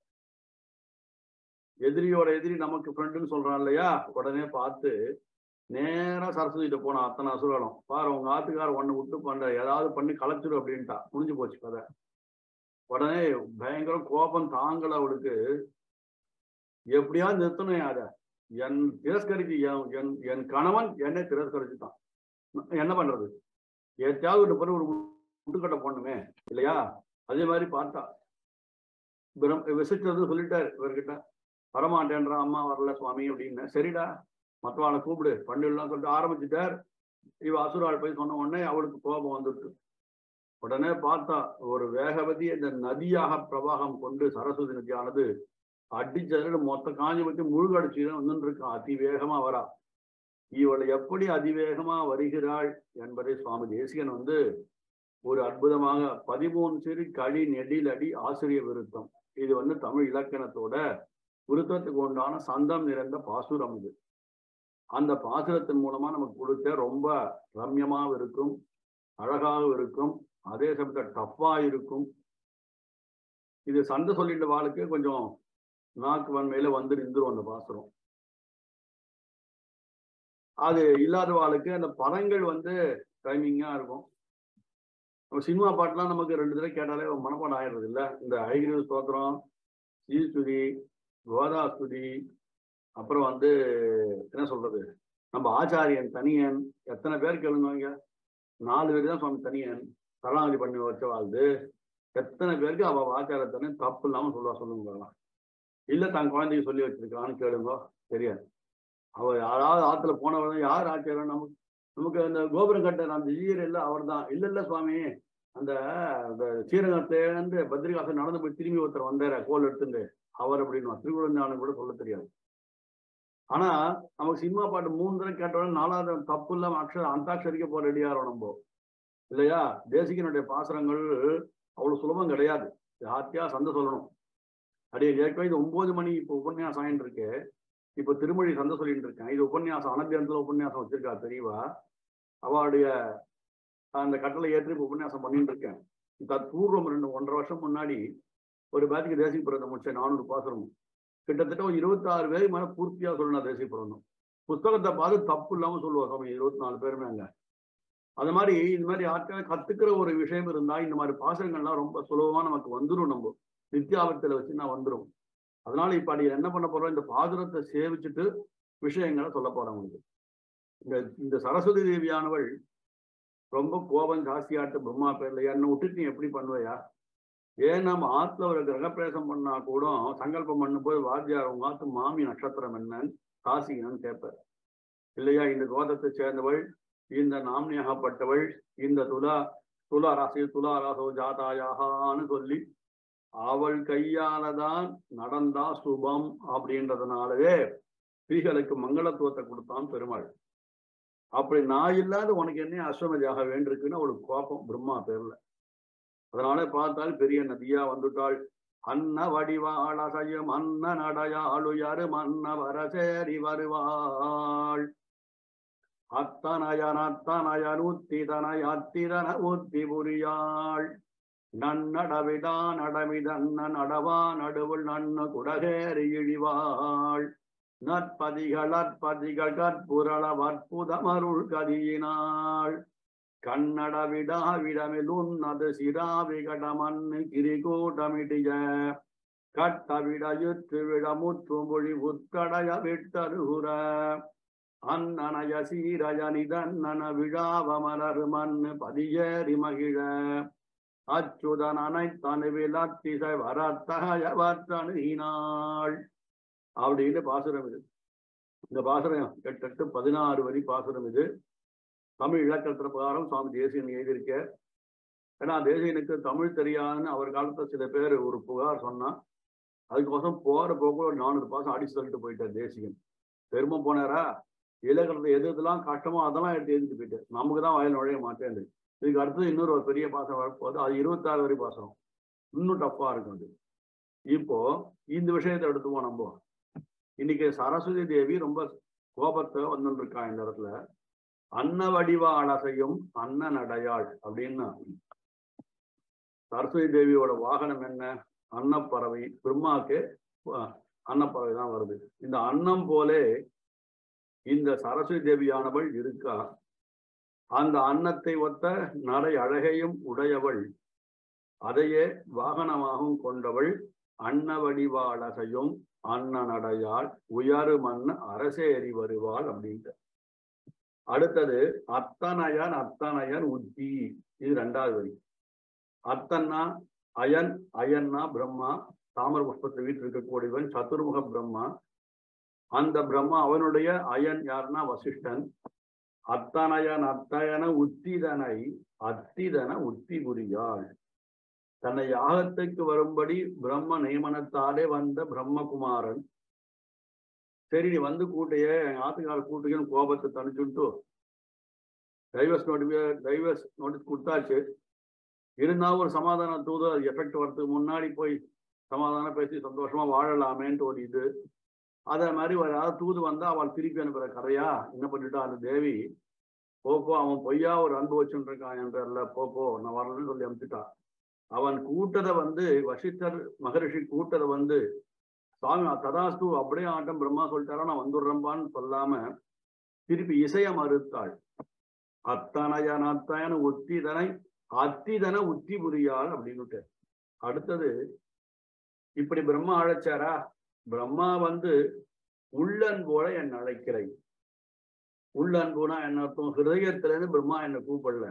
எதிரியோட எதிரி நமக்கு ஃப்ரெண்டுன்னு சொல்றான் இல்லையா உடனே பார்த்து நேரா சரஸ்வதிட்ட போனா அத்தனை அசுராலும் பாரு உங்க ஆத்துக்கார ஒண்ணு விட்டு பண்ற ஏதாவது பண்ணி கலைச்சிடும் அப்படின்ட்டா முடிஞ்சு போச்சு கதை உடனே பயங்கர கோபம் தாங்கல அவளுக்கு எப்படியாவது நிறுத்தணும் அத என் திரஸ்கரிச்சு என் என் என் கணவன் என்னை திரஸ்கரிச்சுட்டான் என்ன பண்றது ஏற்றாவது ஒரு பிறகு ஒரு முட்டுக்கட்டை போடணுமே இல்லையா அதே மாதிரி பார்த்தா பிரம் விசிட்டர் சொல்லிட்டாரு இவர்கிட்ட வரமாட்டேன்றான் அம்மா வரல சுவாமி அப்படின்னு சரிடா மற்றவாளை கூப்பிடு பண்ணிடலாம் சொல்லிட்டு ஆரம்பிச்சுட்டார் இவ அசுராள் போய் சொன்ன உடனே அவளுக்கு கோபம் வந்துட்டு உடனே பார்த்தா ஒரு வேகவதி இந்த நதியாக பிரவாகம் கொண்டு சரஸ்வதி நதியானது அடிச்சதுல மொத்த காஞ்சி பத்தி முழுகடிச்சு வந்துட்டு இருக்கான் அதிவேகமா வரா இவள் எப்படி அதிவேகமா வருகிறாள் என்பதை சுவாமி தேசிகன் வந்து ஒரு அற்புதமாக பதிமூணு சிறு களி நெடில் அடி ஆசிரிய விருத்தம் இது வந்து தமிழ் இலக்கணத்தோட விருத்தத்துக்கு உண்டான சந்தம் நிறைந்த பாசுரம் இது அந்த பாசுரத்தின் மூலமா நமக்கு கொடுத்த ரொம்ப ரம்யமாக இருக்கும் அழகாக இருக்கும் அதே சமயத்தில் டஃப்பா இருக்கும் இது சண்டை சொல்லிட்டு வாழ்க்கை கொஞ்சம் நாக்கு வன்மையில வந்து நின்றுரும் அந்த பாசுரம் அது இல்லாத வாழ்க்கை அந்த பதங்கள் வந்து டைமிங்கா இருக்கும் நம்ம சினிமா பாட்டுலாம் நமக்கு ரெண்டு தடவை கேட்டாலே மனப்பாடம் ஆயிடுறது இல்ல இந்த ஐகிரி ஸ்தோத்திரம் ஸ்ரீஸ்துதி கோதாஸ்துதி அப்புறம் வந்து என்ன சொல்றது நம்ம ஆச்சாரியன் தனியன் எத்தனை பேர் கேளுங்க நாலு பேர் தான் சுவாமி தனியன் சரணாகதி பண்ணி வச்ச வாழ்ந்து எத்தனை பேருக்கு அவ ஆச்சாரத்தனை தப்பு இல்லாம சொல்லுவா சொல்லுங்க பார்க்கலாம் இல்ல தன் குழந்தைக்கு சொல்லி வச்சிருக்கான்னு கேளுங்க தெரியாது அவ யாராவது ஆத்துல போனவங்க யார் ஆச்சாரம் நமக்கு நமக்கு அந்த கோபுரம் கட்ட அந்த ஈர் இல்ல அவர் தான் இல்ல இல்ல சுவாமி அந்த ஸ்ரீரங்கத்திலேருந்து பத்ரிகாசன் நடந்து போய் திரும்பி ஒருத்தர் வந்தார கோல் எடுத்துட்டு அவர் அப்படின்னு திருக்குழந்தையானு கூட சொல்ல தெரியாது ஆனா நமக்கு சினிமா பாட்டு மூணு தடவை கேட்டோட நாலாவது தப்பு இல்லாம அக்ஷர அந்தாட்சரிக்க போற ரெடியாகிறோம் நம்ம இல்லையா தேசிகனுடைய பாசுரங்கள் அவ்வளவு சுலபம் கிடையாது யாத்தியா சந்தை சொல்லணும் அப்படியே ஏற்கனவே இது ஒன்பது மணி இப்போ உபன்யாசம் ஆயிட்டு இருக்கு இப்போ திருமொழி சந்தை சொல்லிட்டு இருக்கேன் இது உபன்யாசம் அனபியந்திர உபன்யாசம் வச்சிருக்கா தெரியவா அவளுடைய அந்த கட்டளை ஏற்றி இப்போ உபன்யாசம் பண்ணிட்டு இருக்கேன் தற்பூர்வம் ரெண்டு ஒன்றரை வருஷம் முன்னாடி ஒரு பேட்சுக்கு தேசிய பிறந்த முடிச்சேன் நானூறு பாசுரம் கிட்டத்தட்ட ஒரு இருபத்தாறு பேருக்கு மேல பூர்த்தியா சொல்லணும் தேசிய பிறந்தம் புஸ்தகத்தை பார்த்து தப்பு இல்லாம சொல்லுவோம் சாமி இருபத்தி நாலு பேருமே அங்க அது மாதிரி இந்த மாதிரி ஆட்கள் கத்துக்கிற ஒரு விஷயம் இருந்தா இந்த மாதிரி பாசங்கள்லாம் ரொம்ப சுலபமா நமக்கு வந்துடும் நம்ம நித்தியாபத்துல வச்சு நான் வந்துடும் அதனால இப்ப அடி என்ன பண்ண போறோம் இந்த பாதுரத்தை சேவிச்சுட்டு விஷயங்களை சொல்ல போறோம் உங்களுக்கு இந்த இந்த சரஸ்வதி தேவியானவள் ரொம்ப கோபம் ஜாஸ்தியாட்டு பிரம்மா பேர்ல என்ன விட்டுட்டு நீ எப்படி பண்ணுவையா ஏன் நம்ம ஆத்துல ஒரு கிரகப்பிரவேசம் பண்ணா கூட சங்கல்பம் பண்ணும்போது வாத்தியார் உங்க ஆத்து மாமி நட்சத்திரம் என்னன்னு காசிங்கன்னு கேட்பார் இல்லையா இந்த கோதத்தை சேர்ந்தவள் இந்த நாமினியாகப்பட்டவள் இந்த துலா துலா ராசி துலா ராசோ ஜாதாயாகான்னு சொல்லி அவள் கையாலதான் நடந்தா சுபம் அப்படின்றதுனாலவே ஸ்ரீகளுக்கு மங்களத்துவத்தை கொடுத்தான் பெருமாள் அப்படி நான் இல்லாத உனக்கு என்ன அஸ்வமதியாக வேண்டிருக்குன்னு அவளுக்கு கோபம் பிரம்மா பேர்ல அதனால பார்த்தால் பெரிய நதியா வந்துட்டாள் அன்ன வடிவாள் அசையும் அன்ன நடையாளுயரு மன்ன வரசேரி வருவாள் அத்தனயன் அத்தனயன் உத்திதனை அத்திரன உத்தி புரியாள் நன்னடவிடா நடமிதன்ன நடவா நடுவுள் நன்னு குடகேறி இழிவாள் நற்பதிகள் அற்பதிகள் கற்புரள வற்புதமருள் கதியினாள் கன்னட விடா விடமில் உன்னது சிரா விகடமன்னு கிரிகூட்டமிடிய கட்ட விடயுற்று விட முற்றுமொழி உட்கடைய விட்டருகுற அன்னனய சீரய நிதன்னன விழாவமலர் மண்ணு பதியேறி மகிழ அச்சுதன் அனைத்தனுவில் அத்திசை வரத்தகைய வற்றணுகினாள் அப்படின்னு பாசுரம் இது இந்த பாசுரம் எட்டு எட்டு பதினாறு வரி பாசுரம் இது தமிழ் இலக்கணத்தின் பிரகாரம் சுவாமி தேசியன் எழுதியிருக்க ஏன்னா தேசியனுக்கு தமிழ் தெரியாதுன்னு அவர் காலத்துல சில பேர் ஒரு புகார் சொன்னா அதுக்கோசம் போற போக்குல ஒரு நானூறு பாசம் அடிச்சு தள்ளிட்டு போயிட்டார் தேசிகன் பெருமை போனாரா இலக்கணத்தை எது எதெல்லாம் கஷ்டமோ அதெல்லாம் எடுத்து எழுதிட்டு போயிட்டு நமக்கு தான் வாயில் நுழைய மாட்டேன் இதுக்கு அடுத்தது இன்னொரு ஒரு பெரிய பாசம் வரப்போகுது அது இருபத்தாறு வரி பாசனம் இன்னும் டஃப்பா இருக்கும் அது இப்போ இந்த விஷயத்தை எடுத்துவோம் நம்ம இன்னைக்கு சரஸ்வதி தேவி ரொம்ப கோபத்தை வந்துட்டு இருக்கா இந்த இடத்துல அன்ன வடிவ அலசையும் அன்ன நடையாள் அப்படின்னு சரஸ்வதி தேவியோட வாகனம் என்ன அன்னப்பறவை பிரம்மாக்கு அஹ், அன்னப்பறவை தான் வருது இந்த அன்னம் போலே இந்த சரஸ்வதி தேவியானவள் இருக்கா அந்த அன்னத்தை ஒத்த நடை அழகையும் உடையவள் அதையே வாகனமாகவும் கொண்டவள் அன்ன வடிவாளகையும் அன்ன நடையாள் உயரு மண் அரசேறி வருவாள் அப்படின்ட்டு அடுத்தது அத்தனயன் அத்தனயன் உத்தி இது ரெண்டாவது வரி அத்தன்னா அயன் அயன்னா பிரம்மா தாமர புஷ்பத்தை வீட்டில் இருக்கக்கூடியவன் சதுர்முக பிரம்மா அந்த பிரம்மா அவனுடைய அயன் யாருன்னா வசிஷ்டன் அத்தனயன் அத்தயன உத்திதனை அத்திதன உத்தி புரியாள் தன்னை யாகத்துக்கு வரும்படி பிரம்ம நியமனத்தாலே வந்த பிரம்மகுமாரன் சரி நீ வந்து கூட்டையே எங்க ஆத்துக்கார கூட்டுக்குன்னு கோபத்தை தணிச்சுட்டு டைவர்ஸ் நோட்டிஃபிகே டைவர்ஸ் நோட்டீஸ் கொடுத்தாச்சு இருந்தாலும் ஒரு சமாதான தூது அது எஃபெக்ட் வரதுக்கு முன்னாடி போய் சமாதானம் பேசி சந்தோஷமா வாழலாமேன்ட்டு ஒரு இது அதே மாதிரி ஒரு யாராவது தூது வந்தா அவள் திருப்பி அனுப்புற கதையா என்ன பண்ணிட்டா அந்த தேவி போ போ அவன் பொய்யா ஒரு அன்பு வச்சுட்டு இருக்கான் என்றல போ போ நான் வரலன்னு சொல்லி அனுப்பிச்சுட்டா அவன் கூட்டதை வந்து வசிஷ்டர் மகரிஷி கூட்டதை வந்து சுவாமி ததாஸ்து அப்படியே ஆட்டம் பிரம்மா சொல்லிட்டாரா நான் வந்துடுறேன்பான்னு சொல்லாம திருப்பி இசைய மறுத்தாள் அத்தனையன் அத்தயன உத்திதனை அத்திதன உத்தி புரியாள் அப்படின்னுட்டு அடுத்தது இப்படி பிரம்மா அழைச்சாரா பிரம்மா வந்து உள்ளன் போல என் அழைக்கிறை உள்ளன்புனா என்ன அர்த்தம் ஹிருதயத்திலேருந்து பிரம்மா என்னை கூப்பிடல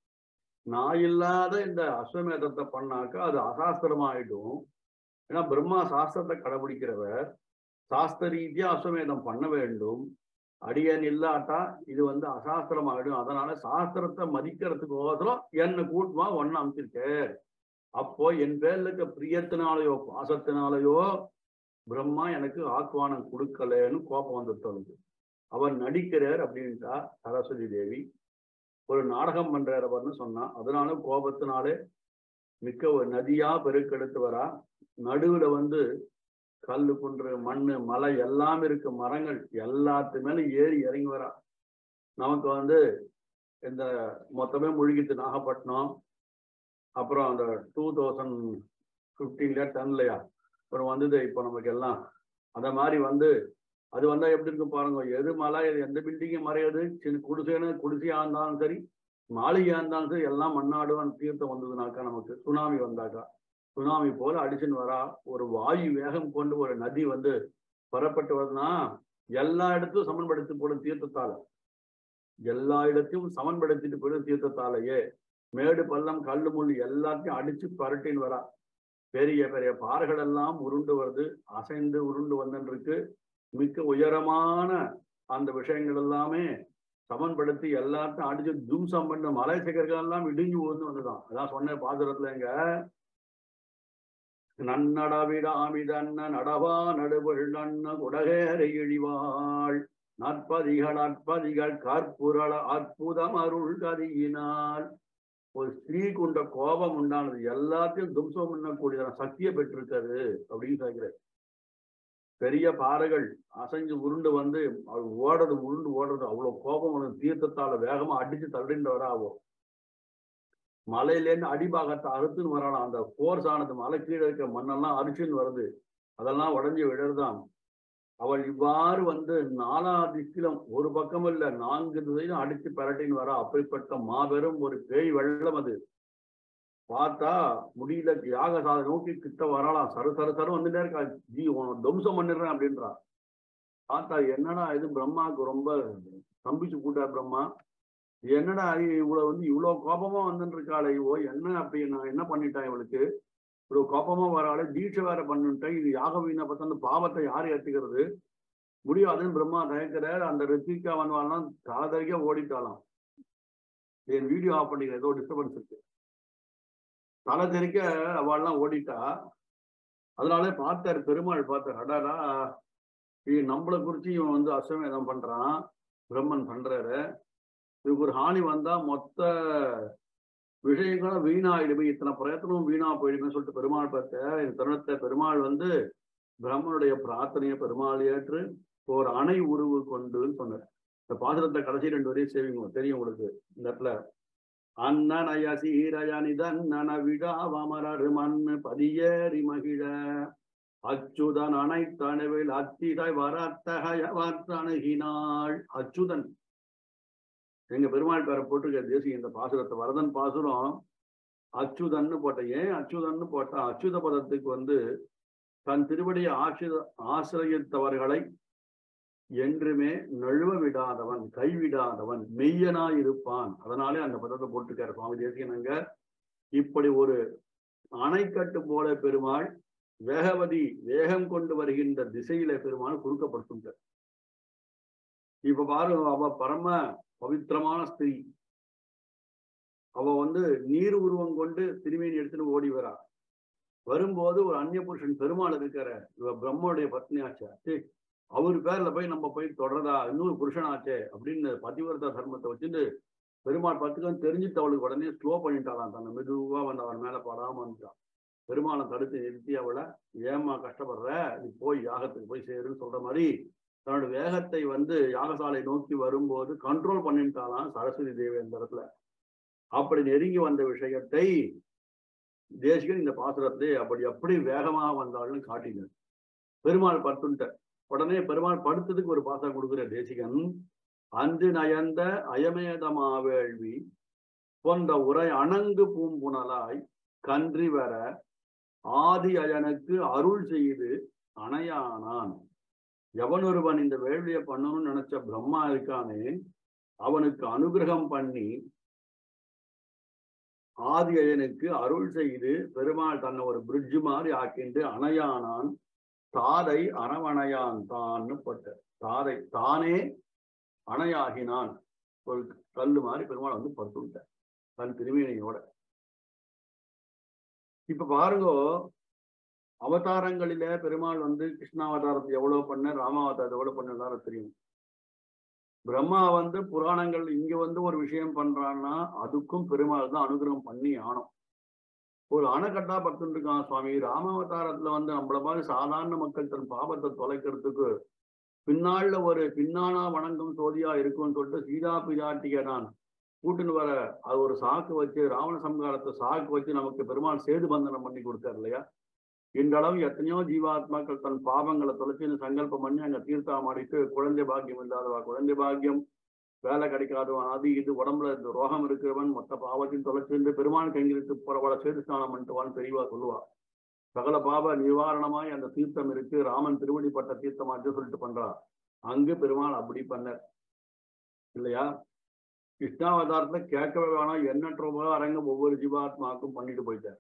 நான் இல்லாத இந்த அஸ்வமேதத்தை பண்ணாக்கா அது அசாஸ்திரமாயிடும் ஏன்னா பிரம்மா சாஸ்திரத்தை கடைபிடிக்கிறவர் சாஸ்திர ரீதியா அஸ்வமேதம் பண்ண வேண்டும் அடியன் இல்லாட்டா இது வந்து அசாஸ்திரமாயிடும் அதனால சாஸ்திரத்தை மதிக்கிறதுக்கு ஓசரம் என்னை கூட்டுமா ஒன்னு அமைச்சிருக்கேன் அப்போ என் பேர்ல இருக்க பிரியத்தினாலேயோ பாசத்தினாலேயோ பிரம்மா எனக்கு ஆக்குவானம் கொடுக்கலன்னு கோபம் வந்துட்டு அவனுக்கு அவர் நடிக்கிறார் அப்படின்ட்டா சரஸ்வதி தேவி ஒரு நாடகம் பண்றார் அவர்னு சொன்னா அதனால கோபத்தினாலே மிக்க ஒரு நதியா பெருக்கெடுத்து வரா நடுவுல வந்து கல்லு குன்று மண்ணு மலை எல்லாம் இருக்கு மரங்கள் எல்லாத்து மேல ஏறி இறங்கி வரா நமக்கு வந்து இந்த மொத்தமே முழுகிட்டு நாகப்பட்டினம் அப்புறம் அந்த டூ தௌசண்ட் ஃபிஃப்டீன்ல டென்லையா அப்புறம் வந்தது இப்போ நமக்கு எல்லாம் அந்த மாதிரி வந்து அது வந்தா எப்படி இருக்கும் பாருங்க எது மலை எது எந்த பில்டிங்கும் மறையாது சின்ன குடிசைன்னு குடிசையா இருந்தாலும் சரி மாளிகையா இருந்தாலும் சரி எல்லாம் மண்ணாடுவான் தீர்த்தம் வந்ததுனாக்கா நமக்கு சுனாமி வந்தாக்கா சுனாமி போல அடிச்சுன்னு வரா ஒரு வாயு வேகம் கொண்டு ஒரு நதி வந்து புறப்பட்டு வருதுன்னா எல்லா இடத்தையும் சமன்படுத்தி போடும் தீர்த்தத்தால எல்லா இடத்தையும் சமன்படுத்திட்டு போயிடும் தீர்த்தத்தாலேயே மேடு பள்ளம் கல்லு முள் எல்லாத்தையும் அடிச்சு பரட்டின்னு வரா பெரிய பெரிய பாறைகள் எல்லாம் உருண்டு வருது அசைந்து உருண்டு வந்துருக்கு மிக்க உயரமான அந்த விஷயங்கள் எல்லாமே சமன்படுத்தி எல்லாத்தையும் அடிச்சு தும்சம் பண்ண மலை சிகர்கள் எல்லாம் இடிஞ்சு ஊர்ந்து வந்துதான் அதான் சொன்னேன் பாசுரத்துல எங்க நன்னடவிடாமிதன்ன நடவா நடுவள் நன்ன குடகேரை இழிவாள் நற்பதிகள் அற்பதிகள் கற்புரள அற்புதம் அருள் கதியினால் ஒரு ஸ்திரீக்கு உண்ட கோபம் உண்டானது எல்லாத்தையும் தும்சம் பண்ணக்கூடிய சக்தியை பெற்றிருக்காது அப்படின்னு சொல்கிறேன் பெரிய பாறைகள் அசைஞ்சு உருண்டு வந்து அது ஓடுறது உருண்டு ஓடுறது அவ்வளவு கோபம் வந்து தீர்த்தத்தால வேகமா அடிச்சு தள்ளிட்டு வர ஆகும் மலையிலேருந்து அடிபாகத்தை அறுத்துன்னு வரலாம் அந்த போர்ஸ் ஆனது மலை கீழே இருக்க மண்ணெல்லாம் அரிச்சுன்னு வருது அதெல்லாம் உடஞ்சி விடுறதான் அவள் இவ்வாறு வந்து நாலா திக்கிலும் ஒரு பக்கம் இல்ல நான்கு திசையிலும் அடிச்சு பரட்டின்னு வர அப்படிப்பட்ட மாபெரும் ஒரு பேய் வெள்ளம் அது பார்த்தா முடியல யாக சாத நோக்கி கிட்ட வரலாம் சரு சரு சரு வந்துட்டே இருக்கா ஜி உன துவம்சம் பண்ணிடுறேன் அப்படின்றா பார்த்தா என்னடா இது பிரம்மாவுக்கு ரொம்ப தம்பிச்சு கூட்டா பிரம்மா என்னடா இவ்வளவு வந்து இவ்வளவு கோபமா வந்துட்டு இருக்காளே இவோ என்ன அப்படி நான் என்ன பண்ணிட்டேன் இவளுக்கு இவ்வளவு கோபமா வராளே தீட்சை வேற பண்ணிட்டேன் இது யாக வீணை பத்தி அந்த பாவத்தை யார் ஏத்துக்கிறது முடியாதுன்னு பிரம்மா தயக்கிறார் அந்த ரித்திகா வந்தாலும் தலதறிக்க ஓடிட்டாலாம் என் வீடியோ ஆஃப் பண்ணிக்கிறேன் ஏதோ டிஸ்டர்பன்ஸ் இருக்கு தலை தெறிக்க அவள்லாம் ஓடிட்டா அதனாலே பார்த்தார் பெருமாள் பார்த்தார் அடாடா இவன் நம்மளை குறிச்சு இவன் வந்து அஸ்வமேதம் பண்றான் பிரம்மன் பண்றாரு இவருக்கு ஒரு ஹானி வந்தா மொத்த விஷயங்களும் வீணாயிடுமே இத்தனை பிரயத்தனமும் வீணா போயிடுமே சொல்லிட்டு பெருமாள் பார்த்த இந்த தருணத்தை பெருமாள் வந்து பிரம்மனுடைய பிரார்த்தனையை பெருமாள் ஏற்று ஒரு அணை உருவு கொண்டுன்னு சொன்னார் இந்த பாசுரத்தை கடைசி ரெண்டு வரையும் சேவிங்க தெரியும் உங்களுக்கு இந்த இடத்துல அண்ணனய சீரயனிதன்னன விழாவமரரு மண்ணு பதியேறி மகிழ அச்சுதன் அனைத்தணுவில் அத்திதை வரத்தகையவற்றணுகினாள் அச்சுதன் எங்க பெருமாள் பேரை போட்டிருக்க தேசிய இந்த பாசுரத்தை வரதன் பாசுரம் அச்சுதன்னு போட்ட ஏன் அச்சுதன்னு போட்டா அச்சுத பதத்துக்கு வந்து தன் திருவடியை ஆசிர ஆசிரியத்தவர்களை என்றுமே நழுவ விடாதவன் கைவிடாதவன் மெய்யனாயிருப்பான் அதனாலே அந்த பதத்தை போட்டிருக்காரு சுவாமி தேசியனங்க இப்படி ஒரு அணைக்கட்டு போல பெருமாள் வேகவதி வேகம் கொண்டு வருகின்ற திசையில பெருமாள் குறுக்கப்படுத்துட்டார் இப்ப பாரு அவ பரம பவித்திரமான ஸ்திரீ அவ வந்து நீர் உருவம் கொண்டு திருமீன் எடுத்துட்டு ஓடி வரா வரும்போது ஒரு அந்நிய புருஷன் பெருமாள் இருக்கிற இவ பிரம்மனுடைய பத்னியாச்சா சரி அவர் பேர்ல போய் நம்ம போய் தொடரதா இன்னொரு புருஷனாச்சே அப்படின்னு பதிவிரத தர்மத்தை வச்சுட்டு பெருமாள் பத்துக்கம் தெரிஞ்சுட்டு அவளுக்கு உடனே ஸ்லோ பண்ணிட்டாளாம் தன்னை மெதுவா வந்து அவன் மேல படாம வந்துட்டான் பெருமாளை தடுத்து நிறுத்தி அவளை ஏமா கஷ்டப்படுற நீ போய் யாகத்துக்கு போய் சேருன்னு சொல்ற மாதிரி தன்னோட வேகத்தை வந்து யாகசாலை நோக்கி வரும்போது கண்ட்ரோல் பண்ணிட்டாலாம் சரஸ்வதி தேவி அந்த இடத்துல அப்படி நெருங்கி வந்த விஷயத்தை தேசிகன் இந்த பாசுரத்தை அப்படி அப்படி வேகமாக வந்தாள்னு காட்டினார் பெருமாள் படுத்துட்ட உடனே பெருமாள் படுத்ததுக்கு ஒரு பாசம் கொடுக்குற தேசிகன் அன்று நயந்த அயமேதமாவேள்வி போன்ற உரை அணங்கு பூம்புணலாய் கன்றி வர ஆதி அயனுக்கு அருள் செய்து அணையானான் எவனொருவன் இந்த வேள்வியை பண்ணணும்னு நினைச்ச பிரம்மா இருக்கானே அவனுக்கு அனுகிரகம் பண்ணி ஆதி அயனுக்கு அருள் செய்து பெருமாள் தன்னை ஒரு பிரிட்ஜ் மாதிரி ஆக்கிண்டு அணையானான் தாதை அரவணையான் தான்னு பட்ட தாதை தானே அணையாகினான் ஒரு கல்லு மாதிரி பெருமாள் வந்து படுத்துட்டார் தன் திருமீனையோட இப்ப பாருங்க அவதாரங்களில பெருமாள் வந்து கிருஷ்ணாவதாரத்தை எவ்வளவு பண்ண ராமாவதாரத்தை எவ்வளவு பண்ண எல்லாரும் தெரியும் பிரம்மா வந்து புராணங்கள் இங்க வந்து ஒரு விஷயம் பண்றான்னா அதுக்கும் பெருமாள் தான் அனுகிரகம் பண்ணி ஆனோம் ஒரு அணைக்கட்டா படுத்துட்டு இருக்கான் சுவாமி ராமாவதாரத்துல வந்து நம்மள மாதிரி சாதாரண மக்கள் தன் பாபத்தை தொலைக்கிறதுக்கு பின்னாள்ல ஒரு பின்னானா வணங்கும் சோதியா இருக்கும்னு சொல்லிட்டு சீதா பிராட்டிய நான் கூட்டுன்னு வர அது ஒரு சாக்கு வச்சு ராவண சம்காரத்தை சாக்கு வச்சு நமக்கு பெருமாள் சேது பந்தனம் பண்ணி கொடுத்தார் இல்லையா இன்றளவு எத்தனையோ ஜீவாத்மாக்கள் தன் பாவங்களை தொலைச்சின்னு சங்கல்பம் பண்ணி அங்க தீர்த்தாமாடிட்டு குழந்தை பாக்கியம் இல்லாதவா குழந்தை பாக்கியம் வேலை கிடைக்காதவன் அது இது உடம்புல இந்த ரோகம் இருக்கிறவன் மொத்த பாவத்தையும் தொலைச்சிருந்து பெருமாள் கைங்கிட்டு புறவள சேது ஸ்நானம் பண்ணிட்டுவான்னு தெளிவா சொல்லுவா சகல பாவ நிவாரணமாய் அந்த தீர்த்தம் இருக்கு ராமன் திருவடிப்பட்ட தீர்த்தமாச்சு சொல்லிட்டு பண்றா அங்கு பெருமாள் அப்படி பண்ண இல்லையா கிருஷ்ணாவதாரத்துல கேட்கவே வேணாம் எண்ணற்ற அரங்கம் ஒவ்வொரு ஜீவாத்மாவுக்கும் பண்ணிட்டு போயிட்டார்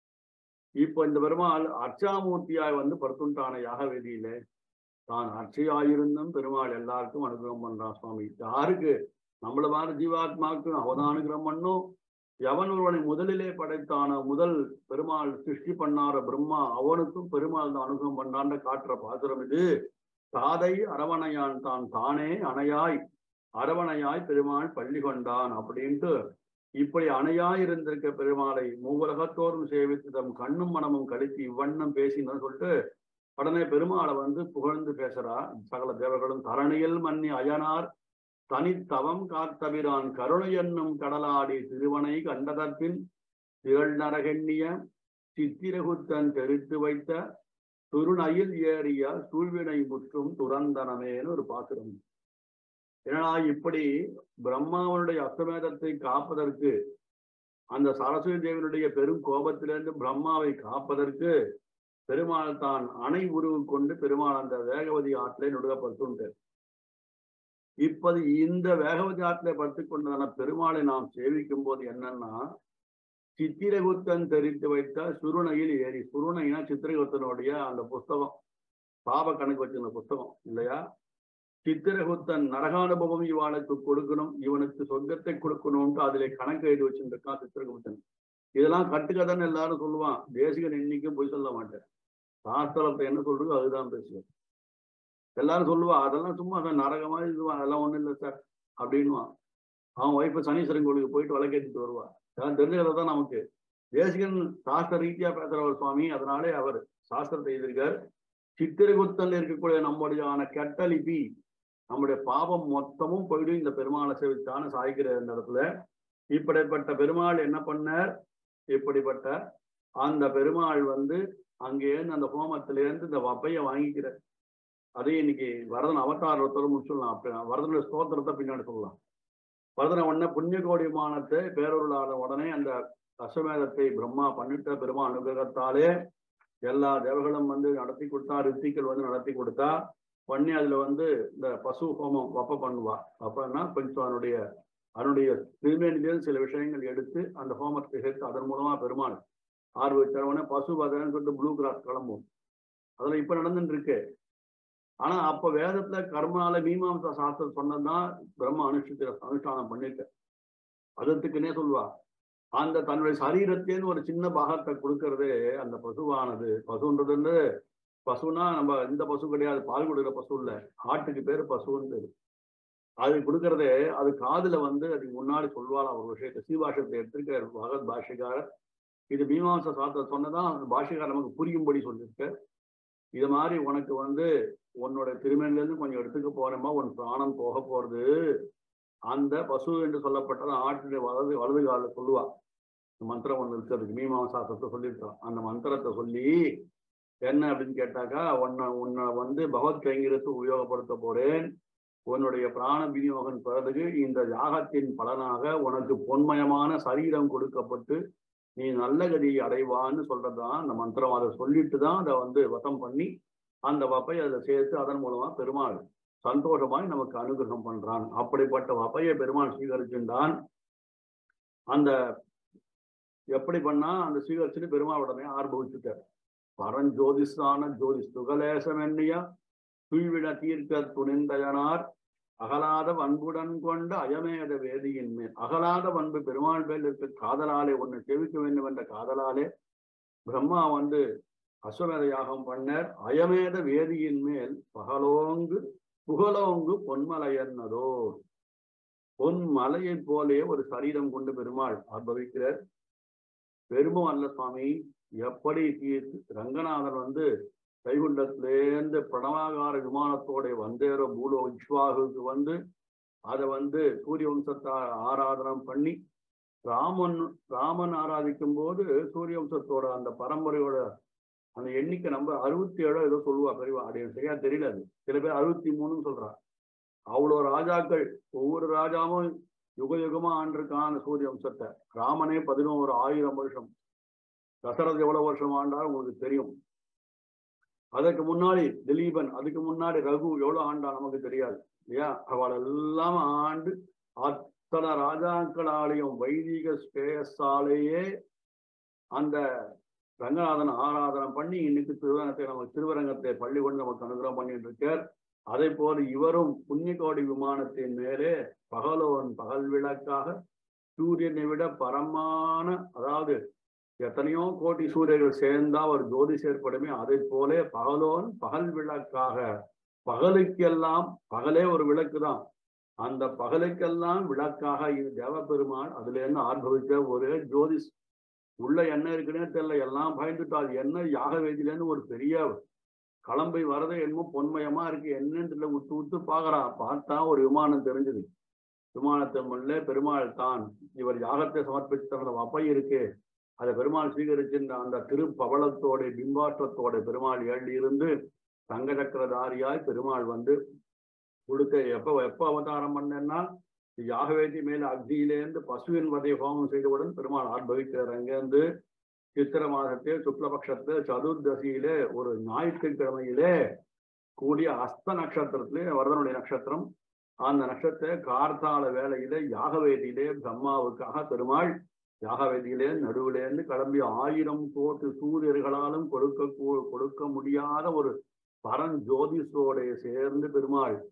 இப்ப இந்த பெருமாள் அர்ச்சாமூர்த்தியாய் வந்து படுத்துட்டான யாக வேதியில தான் அர்ச்சையாயிருந்தும் பெருமாள் எல்லாருக்கும் அனுகிரகம் பண்றான் சுவாமி யாருக்கு நம்மள மாதிரி ஜீவாத்மாவுக்கு அவதான் அனுகிரகம் பண்ணும் எவன் ஒருவனை முதலிலே படைத்தான முதல் பெருமாள் சிருஷ்டி பண்ணார பிரம்மா அவனுக்கும் பெருமாள் தான் அனுகிரகம் பண்ணான்னு காட்டுற பாசுரம் இது தாதை அரவணையான் தான் தானே அணையாய் அரவணையாய் பெருமாள் பள்ளி கொண்டான் அப்படின்ட்டு இப்படி அணையாய் இருந்திருக்க பெருமாளை மூவுலகத்தோறும் சேவித்து தம் கண்ணும் மனமும் கழித்து இவ்வண்ணம் பேசினு சொல்லிட்டு உடனே பெருமாளை வந்து புகழ்ந்து பேசுறா சகல தேவர்களும் தரணியில் மன்னி அயனார் தனித்தவம் காத்தபிரான் கருணை என்னும் கடலாடி திருவனை கண்டதற்பின் திரள் நரகெண்ணிய சித்திரகுத்தன் தெரித்து வைத்த துருணையில் ஏறிய சூழ்வினை முற்றும் துறந்தனமேன்னு ஒரு பாசுரம் ஏன்னா இப்படி பிரம்மாவனுடைய அஸ்தமேதத்தை காப்பதற்கு அந்த சரஸ்வதி தேவனுடைய பெரும் கோபத்திலிருந்து பிரம்மாவை காப்பதற்கு பெருமாள் தான் அணை உருவு கொண்டு பெருமாள் அந்த வேகவதி ஆற்றிலே நுடுகப்படுத்துட்டார் இப்போது இந்த வேகவதி ஆற்றிலே படுத்து கொண்டதான பெருமாளை நாம் சேவிக்கும் போது என்னன்னா சித்திரகுத்தன் தெரித்து வைத்த சுருணையில் ஏறி சுருணைனா சித்திரகுத்தனுடைய அந்த புஸ்தகம் பாப கணக்கு வச்சிருந்த புஸ்தகம் இல்லையா சித்திரகுப்தன் நரகானுபவம் இவனுக்கு கொடுக்கணும் இவனுக்கு சொர்க்கத்தை கொடுக்கணும்ட்டு அதுல கணக்கு எழுதி வச்சுருக்கான் சித்திரகுப்தன் இதெல்லாம் கட்டுக்கதைன்னு எல்லாரும் சொல்லுவான் தேசிகன் இன்னைக்கும் போய் சொல்ல மாட்டேன் சாஸ்திரத்தை என்ன சொல்றதோ அதுதான் பேசுவேன் எல்லாரும் சொல்லுவா அதெல்லாம் சும்மா அதான் நரகமா இதுவா அதெல்லாம் ஒண்ணும் இல்லை சார் அப்படின்வான் அவன் ஒய்ஃபு சனீஸ்வரன் கோயிலுக்கு போயிட்டு வழக்கேற்றிட்டு வருவா அதெல்லாம் தெரிஞ்சதை தான் நமக்கு தேசிகன் சாஸ்திர ரீதியா பேசுறவர் சுவாமி அதனாலே அவர் சாஸ்திரத்தை எழுதியிருக்கார் சித்திரகுப்தன்ல இருக்கக்கூடிய நம்முடையான கெட்ட லிபி நம்முடைய பாவம் மொத்தமும் போயிடும் இந்த பெருமாளை சேவித்தான சாய்க்கிற இந்த இடத்துல இப்படிப்பட்ட பெருமாள் என்ன பண்ணார் இப்படிப்பட்ட அந்த பெருமாள் வந்து அங்கேருந்து அந்த ஹோமத்திலேருந்து இந்த வப்பைய வாங்கிக்கிறார் அதே இன்னைக்கு வரதன் அவதாரத்தோட முடிச்சுடலாம் அப்ப வரதனுடைய ஸ்தோத்திரத்தை பின்னாடி சொல்லலாம் வரதனை உடனே புண்ணிய கோடி விமானத்தை பேரொருளாத உடனே அந்த அஸ்வமேதத்தை பிரம்மா பண்ணிட்ட பெருமா அனுகிரகத்தாலே எல்லா தேவர்களும் வந்து நடத்தி கொடுத்தா ரித்திகள் வந்து நடத்தி கொடுத்தா பண்ணி அதுல வந்து இந்த பசு ஹோமம் வப்ப பண்ணுவா அப்பன்னா கொஞ்சம் அதனுடைய அதனுடைய திருமேனிலேருந்து சில விஷயங்கள் எடுத்து அந்த ஹோமத்தை சேர்த்து அதன் மூலமா பெருமாள் ஆர்வ தரவனே பசு பதன்னு சொல்லிட்டு ப்ளூ கிராஸ் கிளம்பும் அதெல்லாம் இப்ப நடந்துட்டு இருக்கு ஆனா அப்ப வேதத்துல கர்மனால மீமாம்சா சாஸ்திரம் சொன்னதுதான் பிரம்ம அனுஷ்டித்த அனுஷ்டானம் பண்ணிருக்க அதத்துக்குன்னே சொல்லுவா அந்த தன்னுடைய சரீரத்தேன்னு ஒரு சின்ன பாகத்தை கொடுக்கறதே அந்த பசுவானது பசுன்றது வந்து பசுனா நம்ம இந்த பசு கிடையாது பால் கொடுக்குற பசு இல்ல ஆட்டுக்கு பேரு பசுன்னு பேரு அது கொடுக்கறதே அது காதுல வந்து அதுக்கு முன்னாடி சொல்வாளாம் ஒரு விஷயத்தை சீபாஷத்தை எடுத்திருக்க பகவத் பாஷிகாரர் இது மீமாம்ச சாஸ்திரம் சொன்னதான் அந்த பாஷிகார் நமக்கு புரியும்படி சொல்லியிருக்க இது மாதிரி உனக்கு வந்து உன்னோட திருமணில இருந்து கொஞ்சம் எடுத்துக்க போறேமா உன் பிராணம் போக போறது அந்த பசு என்று சொல்லப்பட்டது ஆட்டுடைய வலது வலது காலில் சொல்லுவா மந்திரம் ஒண்ணு இருக்கு அதுக்கு மீமாசாசத்தை சொல்லியிருக்கான் அந்த மந்திரத்தை சொல்லி என்ன அப்படின்னு கேட்டாக்கா உன்னை உன்னை வந்து பகவத் கைங்கரத்துக்கு உபயோகப்படுத்த போறேன் உன்னுடைய பிராண விநியோகம் பிறகு இந்த யாகத்தின் பலனாக உனக்கு பொன்மயமான சரீரம் கொடுக்கப்பட்டு நீ நல்ல கதியை அடைவான்னு சொல்றதுதான் அந்த மந்திரம் அதை சொல்லிட்டு தான் அதை வந்து வதம் பண்ணி அந்த வப்பை அதில் சேர்த்து அதன் மூலமா பெருமாள் சந்தோஷமாய் நமக்கு அனுகிரகம் பண்றான் அப்படிப்பட்ட வப்பையை பெருமாள் ஸ்வீகரிச்சுட்டான் அந்த எப்படி பண்ணா அந்த ஸ்வீகரிச்சுட்டு பெருமாள் உடனே ஆர்ப்பவிச்சுட்டார் பரஞ்சோதிஷான ஜோதிஷ் துகலேசம் என்னையா துய்விட தீர்க்க துணிந்தயனார் அகலாத பண்புடன் கொண்ட அயமேத வேதியின் மேல் அகலாத பண்பு பெருமாள் மேல் இருக்க காதலாலே ஒன்னு செவிக்க வேண்டும் என்ற காதலாலே பிரம்மா வந்து அஸ்வமேத யாகம் பண்ணர் அயமேத வேதியின் மேல் பகலோங்கு புகழோங்கு பொன்மலையன்னதோ பொன்மலையை போலே ஒரு சரீரம் கொண்டு பெருமாள் அனுபவிக்கிறார் பெருமம் அல்ல சுவாமி எப்படி ரங்கநாதன் வந்து கைகுண்டத்திலேருந்து பிரணவாகார விமானத்தோட வந்தேற பூலோ இக்ஷ்வாகுக்கு வந்து அதை வந்து சூரிய வம்சத்தை ஆராதனம் பண்ணி ராமன் ராமன் ஆராதிக்கும் போது சூரிய வம்சத்தோட அந்த பரம்பரையோட அந்த எண்ணிக்கை நம்ம அறுபத்தி ஏழோ ஏதோ சொல்லுவா பெரியவா அப்படி சரியா தெரியல அது சில பேர் அறுபத்தி மூணுன்னு சொல்றா அவ்வளோ ராஜாக்கள் ஒவ்வொரு ராஜாவும் யுக யுகமா ஆண்டிருக்கான் சூரிய வம்சத்தை ராமனே பதினோரு ஆயிரம் வருஷம் தசரத் எவ்வளவு வருஷம் ஆண்டார் உங்களுக்கு தெரியும் அதற்கு முன்னாடி திலீபன் அதுக்கு முன்னாடி ரகு எவ்வளவு ஆண்டா நமக்கு தெரியாது இல்லையா அவள் எல்லாம் ஆண்டு அத்தனை ராஜாக்களாலையும் வைதிக ஸ்பேஸாலேயே அந்த ரங்கநாதன் ஆராதனை பண்ணி இன்னைக்கு திருவரங்கத்தை நமக்கு திருவரங்கத்தை பள்ளி கொண்டு நமக்கு அனுகிரகம் பண்ணிட்டு இருக்கார் அதே போல இவரும் புண்ணியகோடி விமானத்தின் மேலே பகலோன் பகல் விளக்காக சூரியனை விட பரமான அதாவது எத்தனையோ கோடி சூரியர்கள் சேர்ந்தா ஒரு ஜோதி செயற்படுமே அதை போல பகலோன் பகல் விளக்காக பகலுக்கெல்லாம் பகலே ஒரு விளக்கு தான் அந்த பகலுக்கெல்லாம் விளக்காக இது தேவபெருமான் அதுல இருந்து ஆர்ப்பவித்த ஒரு ஜோதிஷ் உள்ள என்ன இருக்குன்னே தெரியல எல்லாம் பயந்துட்டா அது என்ன யாக வேதியிலேருந்து ஒரு பெரிய கிளம்பி வரதே என்னமோ பொன்மயமா இருக்கு என்னன்னு தெரியல உத்து உத்து பாக்குறா பார்த்தா ஒரு விமானம் தெரிஞ்சது விமானத்தை முள்ளே பெருமாள் தான் இவர் யாகத்தை சமர்ப்பித்து தந்த வப்பை இருக்கு அதை பெருமாள் ஸ்வீகரிச்சிருந்த அந்த திருப்பவளத்தோட பிம்பாஷ்டத்தோட பெருமாள் ஏழி இருந்து தங்க சக்கரதாரியாய் பெருமாள் வந்து கொடுக்க எப்ப எப்ப அவதாரம் பண்ணேன்னா யாகவேதி மேல அக்னியிலேருந்து பசுவின் வதை ஹோமம் செய்தவுடன் பெருமாள் ஆர்ப்பவிக்கிறார் அங்கேருந்து சித்திர மாதத்தே சுக்லபக்ஷத்து சதுர்தசியிலே ஒரு ஞாயிற்றுக்கிழமையிலே கூடிய அஸ்த நட்சத்திரத்திலே வரதனுடைய நட்சத்திரம் அந்த நட்சத்திர கார்த்தால வேலையிலே யாகவேதியிலே பிரம்மாவுக்காக பெருமாள் யாகவேதியிலே நடுவிலேருந்து கிளம்பி ஆயிரம் கோட்டு சூரியர்களாலும் கொடுக்க கொடுக்க முடியாத ஒரு பரஞ்சோதிஷோடைய சேர்ந்து பெருமாள்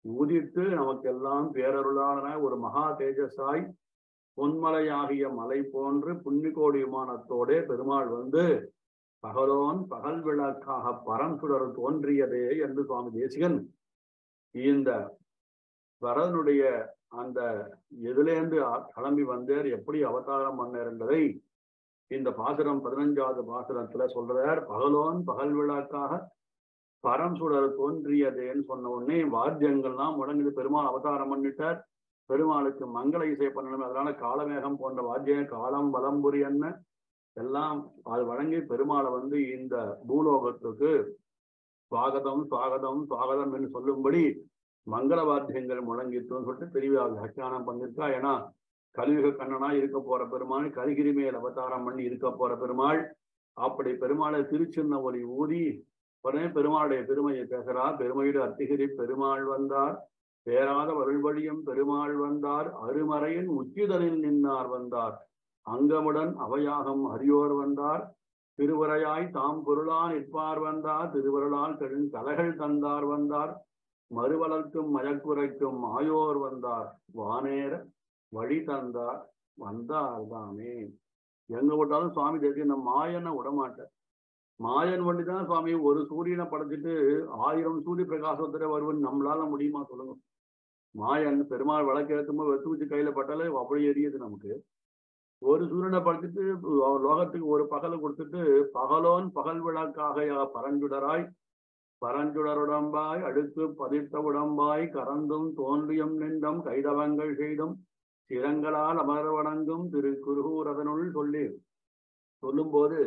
உதித்து நமக்கெல்லாம் பேரருளான ஒரு மகா தேஜஸாய் பொன்மலையாகிய மலை போன்று புன்னிக்கோடி விமானத்தோடே பெருமாள் வந்து பகலோன் பகல் விளக்காக பரம் சுடர் தோன்றியதே என்று சுவாமி தேசிகன் இந்த வரதனுடைய அந்த எதிலேந்து கிளம்பி வந்தார் எப்படி அவதாரம் பண்ணார் என்பதை இந்த பாசுரம் பதினஞ்சாவது பாசுரத்துல சொல்றார் பகலோன் பகல் விழாக்காக பரம் சுடர் தோன்றியதேன்னு சொன்ன உடனே வாத்தியங்கள்லாம் முடங்குது பெருமாள் அவதாரம் பண்ணிட்டார் பெருமாளுக்கு மங்கள இசை பண்ணணும் அதனால காலமேகம் போன்ற வாத்தியம் காலம் வலம்புரி என்ன எல்லாம் அது வழங்கி பெருமாளை வந்து இந்த பூலோகத்துக்கு சுவாகதம் சுவாகதம் சுவாகதம் என்று சொல்லும்படி மங்கள வாத்தியங்கள் முழங்கிட்டுன்னு சொல்லிட்டு தெளிவா வியாக்கியானம் பண்ணிருக்கா ஏன்னா கலியுக கண்ணனா இருக்க போற பெருமாள் கரிகிரி மேல் அவதாரம் பண்ணி இருக்க போற பெருமாள் அப்படி பெருமாளை திருச்சின்ன ஒளி ஊதி உடனே பெருமாளுடைய பெருமையை பேசுறா பெருமையிடு அத்திகிரி பெருமாள் வந்தார் பேராத வருள்வழியும் பெருமாள் வந்தார் அருமறையின் உச்சிதனில் நின்னார் வந்தார் அங்கமுடன் அவையாகம் அரியோர் வந்தார் திருவரையாய் தாம் பொருளால் நிற்பார் வந்தார் திருவருளால் கெழும் கலைகள் தந்தார் வந்தார் மறுவளர்க்கும் மயக்குரைக்கும் ஆயோர் வந்தார் வானேர வழி தந்தார் வந்தார் தானே எங்க விட்டாலும் சுவாமி தேசிய இந்த மாயனை விடமாட்டேன் மாயன் வண்டி தான் சுவாமி ஒரு சூரியனை படைச்சிட்டு ஆயிரம் சூரிய பிரகாசத்துல வருவன் நம்மளால முடியுமா சொல்லுங்க மாயன் பெருமாள் விளக்கேற்றும்போது வெத்து வச்சு கையில பட்டாலே அப்படி எரியுது நமக்கு ஒரு சூரியனை படைச்சிட்டு லோகத்துக்கு ஒரு பகலை கொடுத்துட்டு பகலோன் பகல் விளக்காக பரஞ்சுடராய் பரஞ்சுடருடம்பாய் அடுத்து பதித்த உடம்பாய் கறந்தும் தோன்றியும் நின்றும் கைதவங்கள் செய்தும் சிரங்களால் அமர வணங்கும் திரு குருகூரதனுள் சொல்லி சொல்லும்போது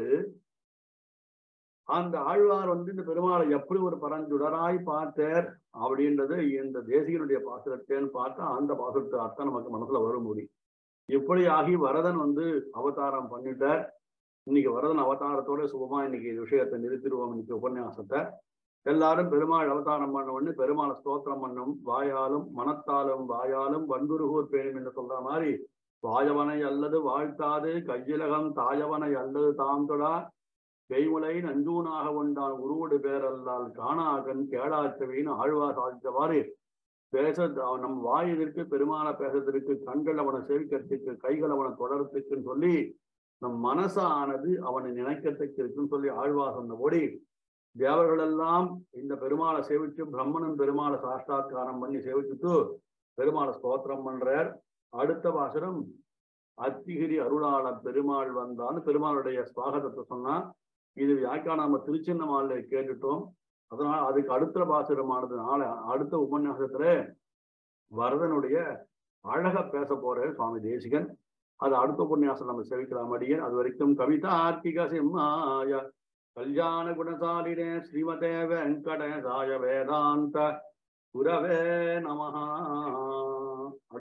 அந்த ஆழ்வார் வந்து இந்த பெருமாளை எப்படி ஒரு பரஞ்சுடராய் பார்த்தார் அப்படின்றது இந்த தேசிகனுடைய பாசுரத்தேன்னு பார்த்தா அந்த பாசுரத்தை அர்த்தம் நமக்கு மனசுல வரும் முடியும் இப்படி ஆகி வரதன் வந்து அவதாரம் பண்ணிட்டார் இன்னைக்கு வரதன் அவதாரத்தோட சுபமா இன்னைக்கு விஷயத்தை நிறுத்திடுவோம் இன்னைக்கு உபன்யாசத்தை எல்லாரும் பெருமாள் அவதாரம் பண்ண உடனே பெருமாளை ஸ்தோத்திரம் பண்ணும் வாயாலும் மனத்தாலும் வாயாலும் வன்புருகூர் பேணும் என்று சொல்ற மாதிரி வாயவனை அல்லது வாழ்த்தாது கையிலகம் தாயவனை அல்லது தாம் தொடா பெய்முலை நஞ்சூனாக கொண்டான் உருவடு பேரல்லால் காணாகன் கேளாச்சவின்னு ஆழ்வா சாதித்தவாறு பேச நம் வாயிற்கு பெருமான பேசுறதுக்கு கண்கள் அவனை சேவிக்கிறதுக்கு கைகள் அவனை தொடரத்துக்குன்னு சொல்லி நம் மனசானது அவனை நினைக்கிறதுக்கு இருக்குன்னு சொல்லி ஆழ்வா சொன்னபடி தேவர்கள் எல்லாம் இந்த பெருமாளை சேவிச்சு பிரம்மணன் பெருமாளை சாஷ்டாத்காரம் பண்ணி சேவிச்சுட்டு பெருமாளை ஸ்தோத்திரம் பண்றார் அடுத்த வாசனம் அத்திகிரி அருளாள பெருமாள் வந்தான்னு பெருமாளுடைய ஸ்வாகதத்தை சொன்னா இது வியாக்கியானம் நம்ம திருச்சின்னமால கேட்டுட்டோம் அதனால அதுக்கு அடுத்த பாசுரமானது நாளை அடுத்த உபன்யாசத்துல வரதனுடைய அழக பேச போற சுவாமி தேசிகன் அது அடுத்த உபன்யாசம் நம்ம செவிக்கலாம் அடியேன் அது வரைக்கும் கவிதா ஆர்த்திக சிம்மாய கல்யாண குணசாலினே ஸ்ரீமதே வெங்கடேசாய வேதாந்த குரவே நமஹா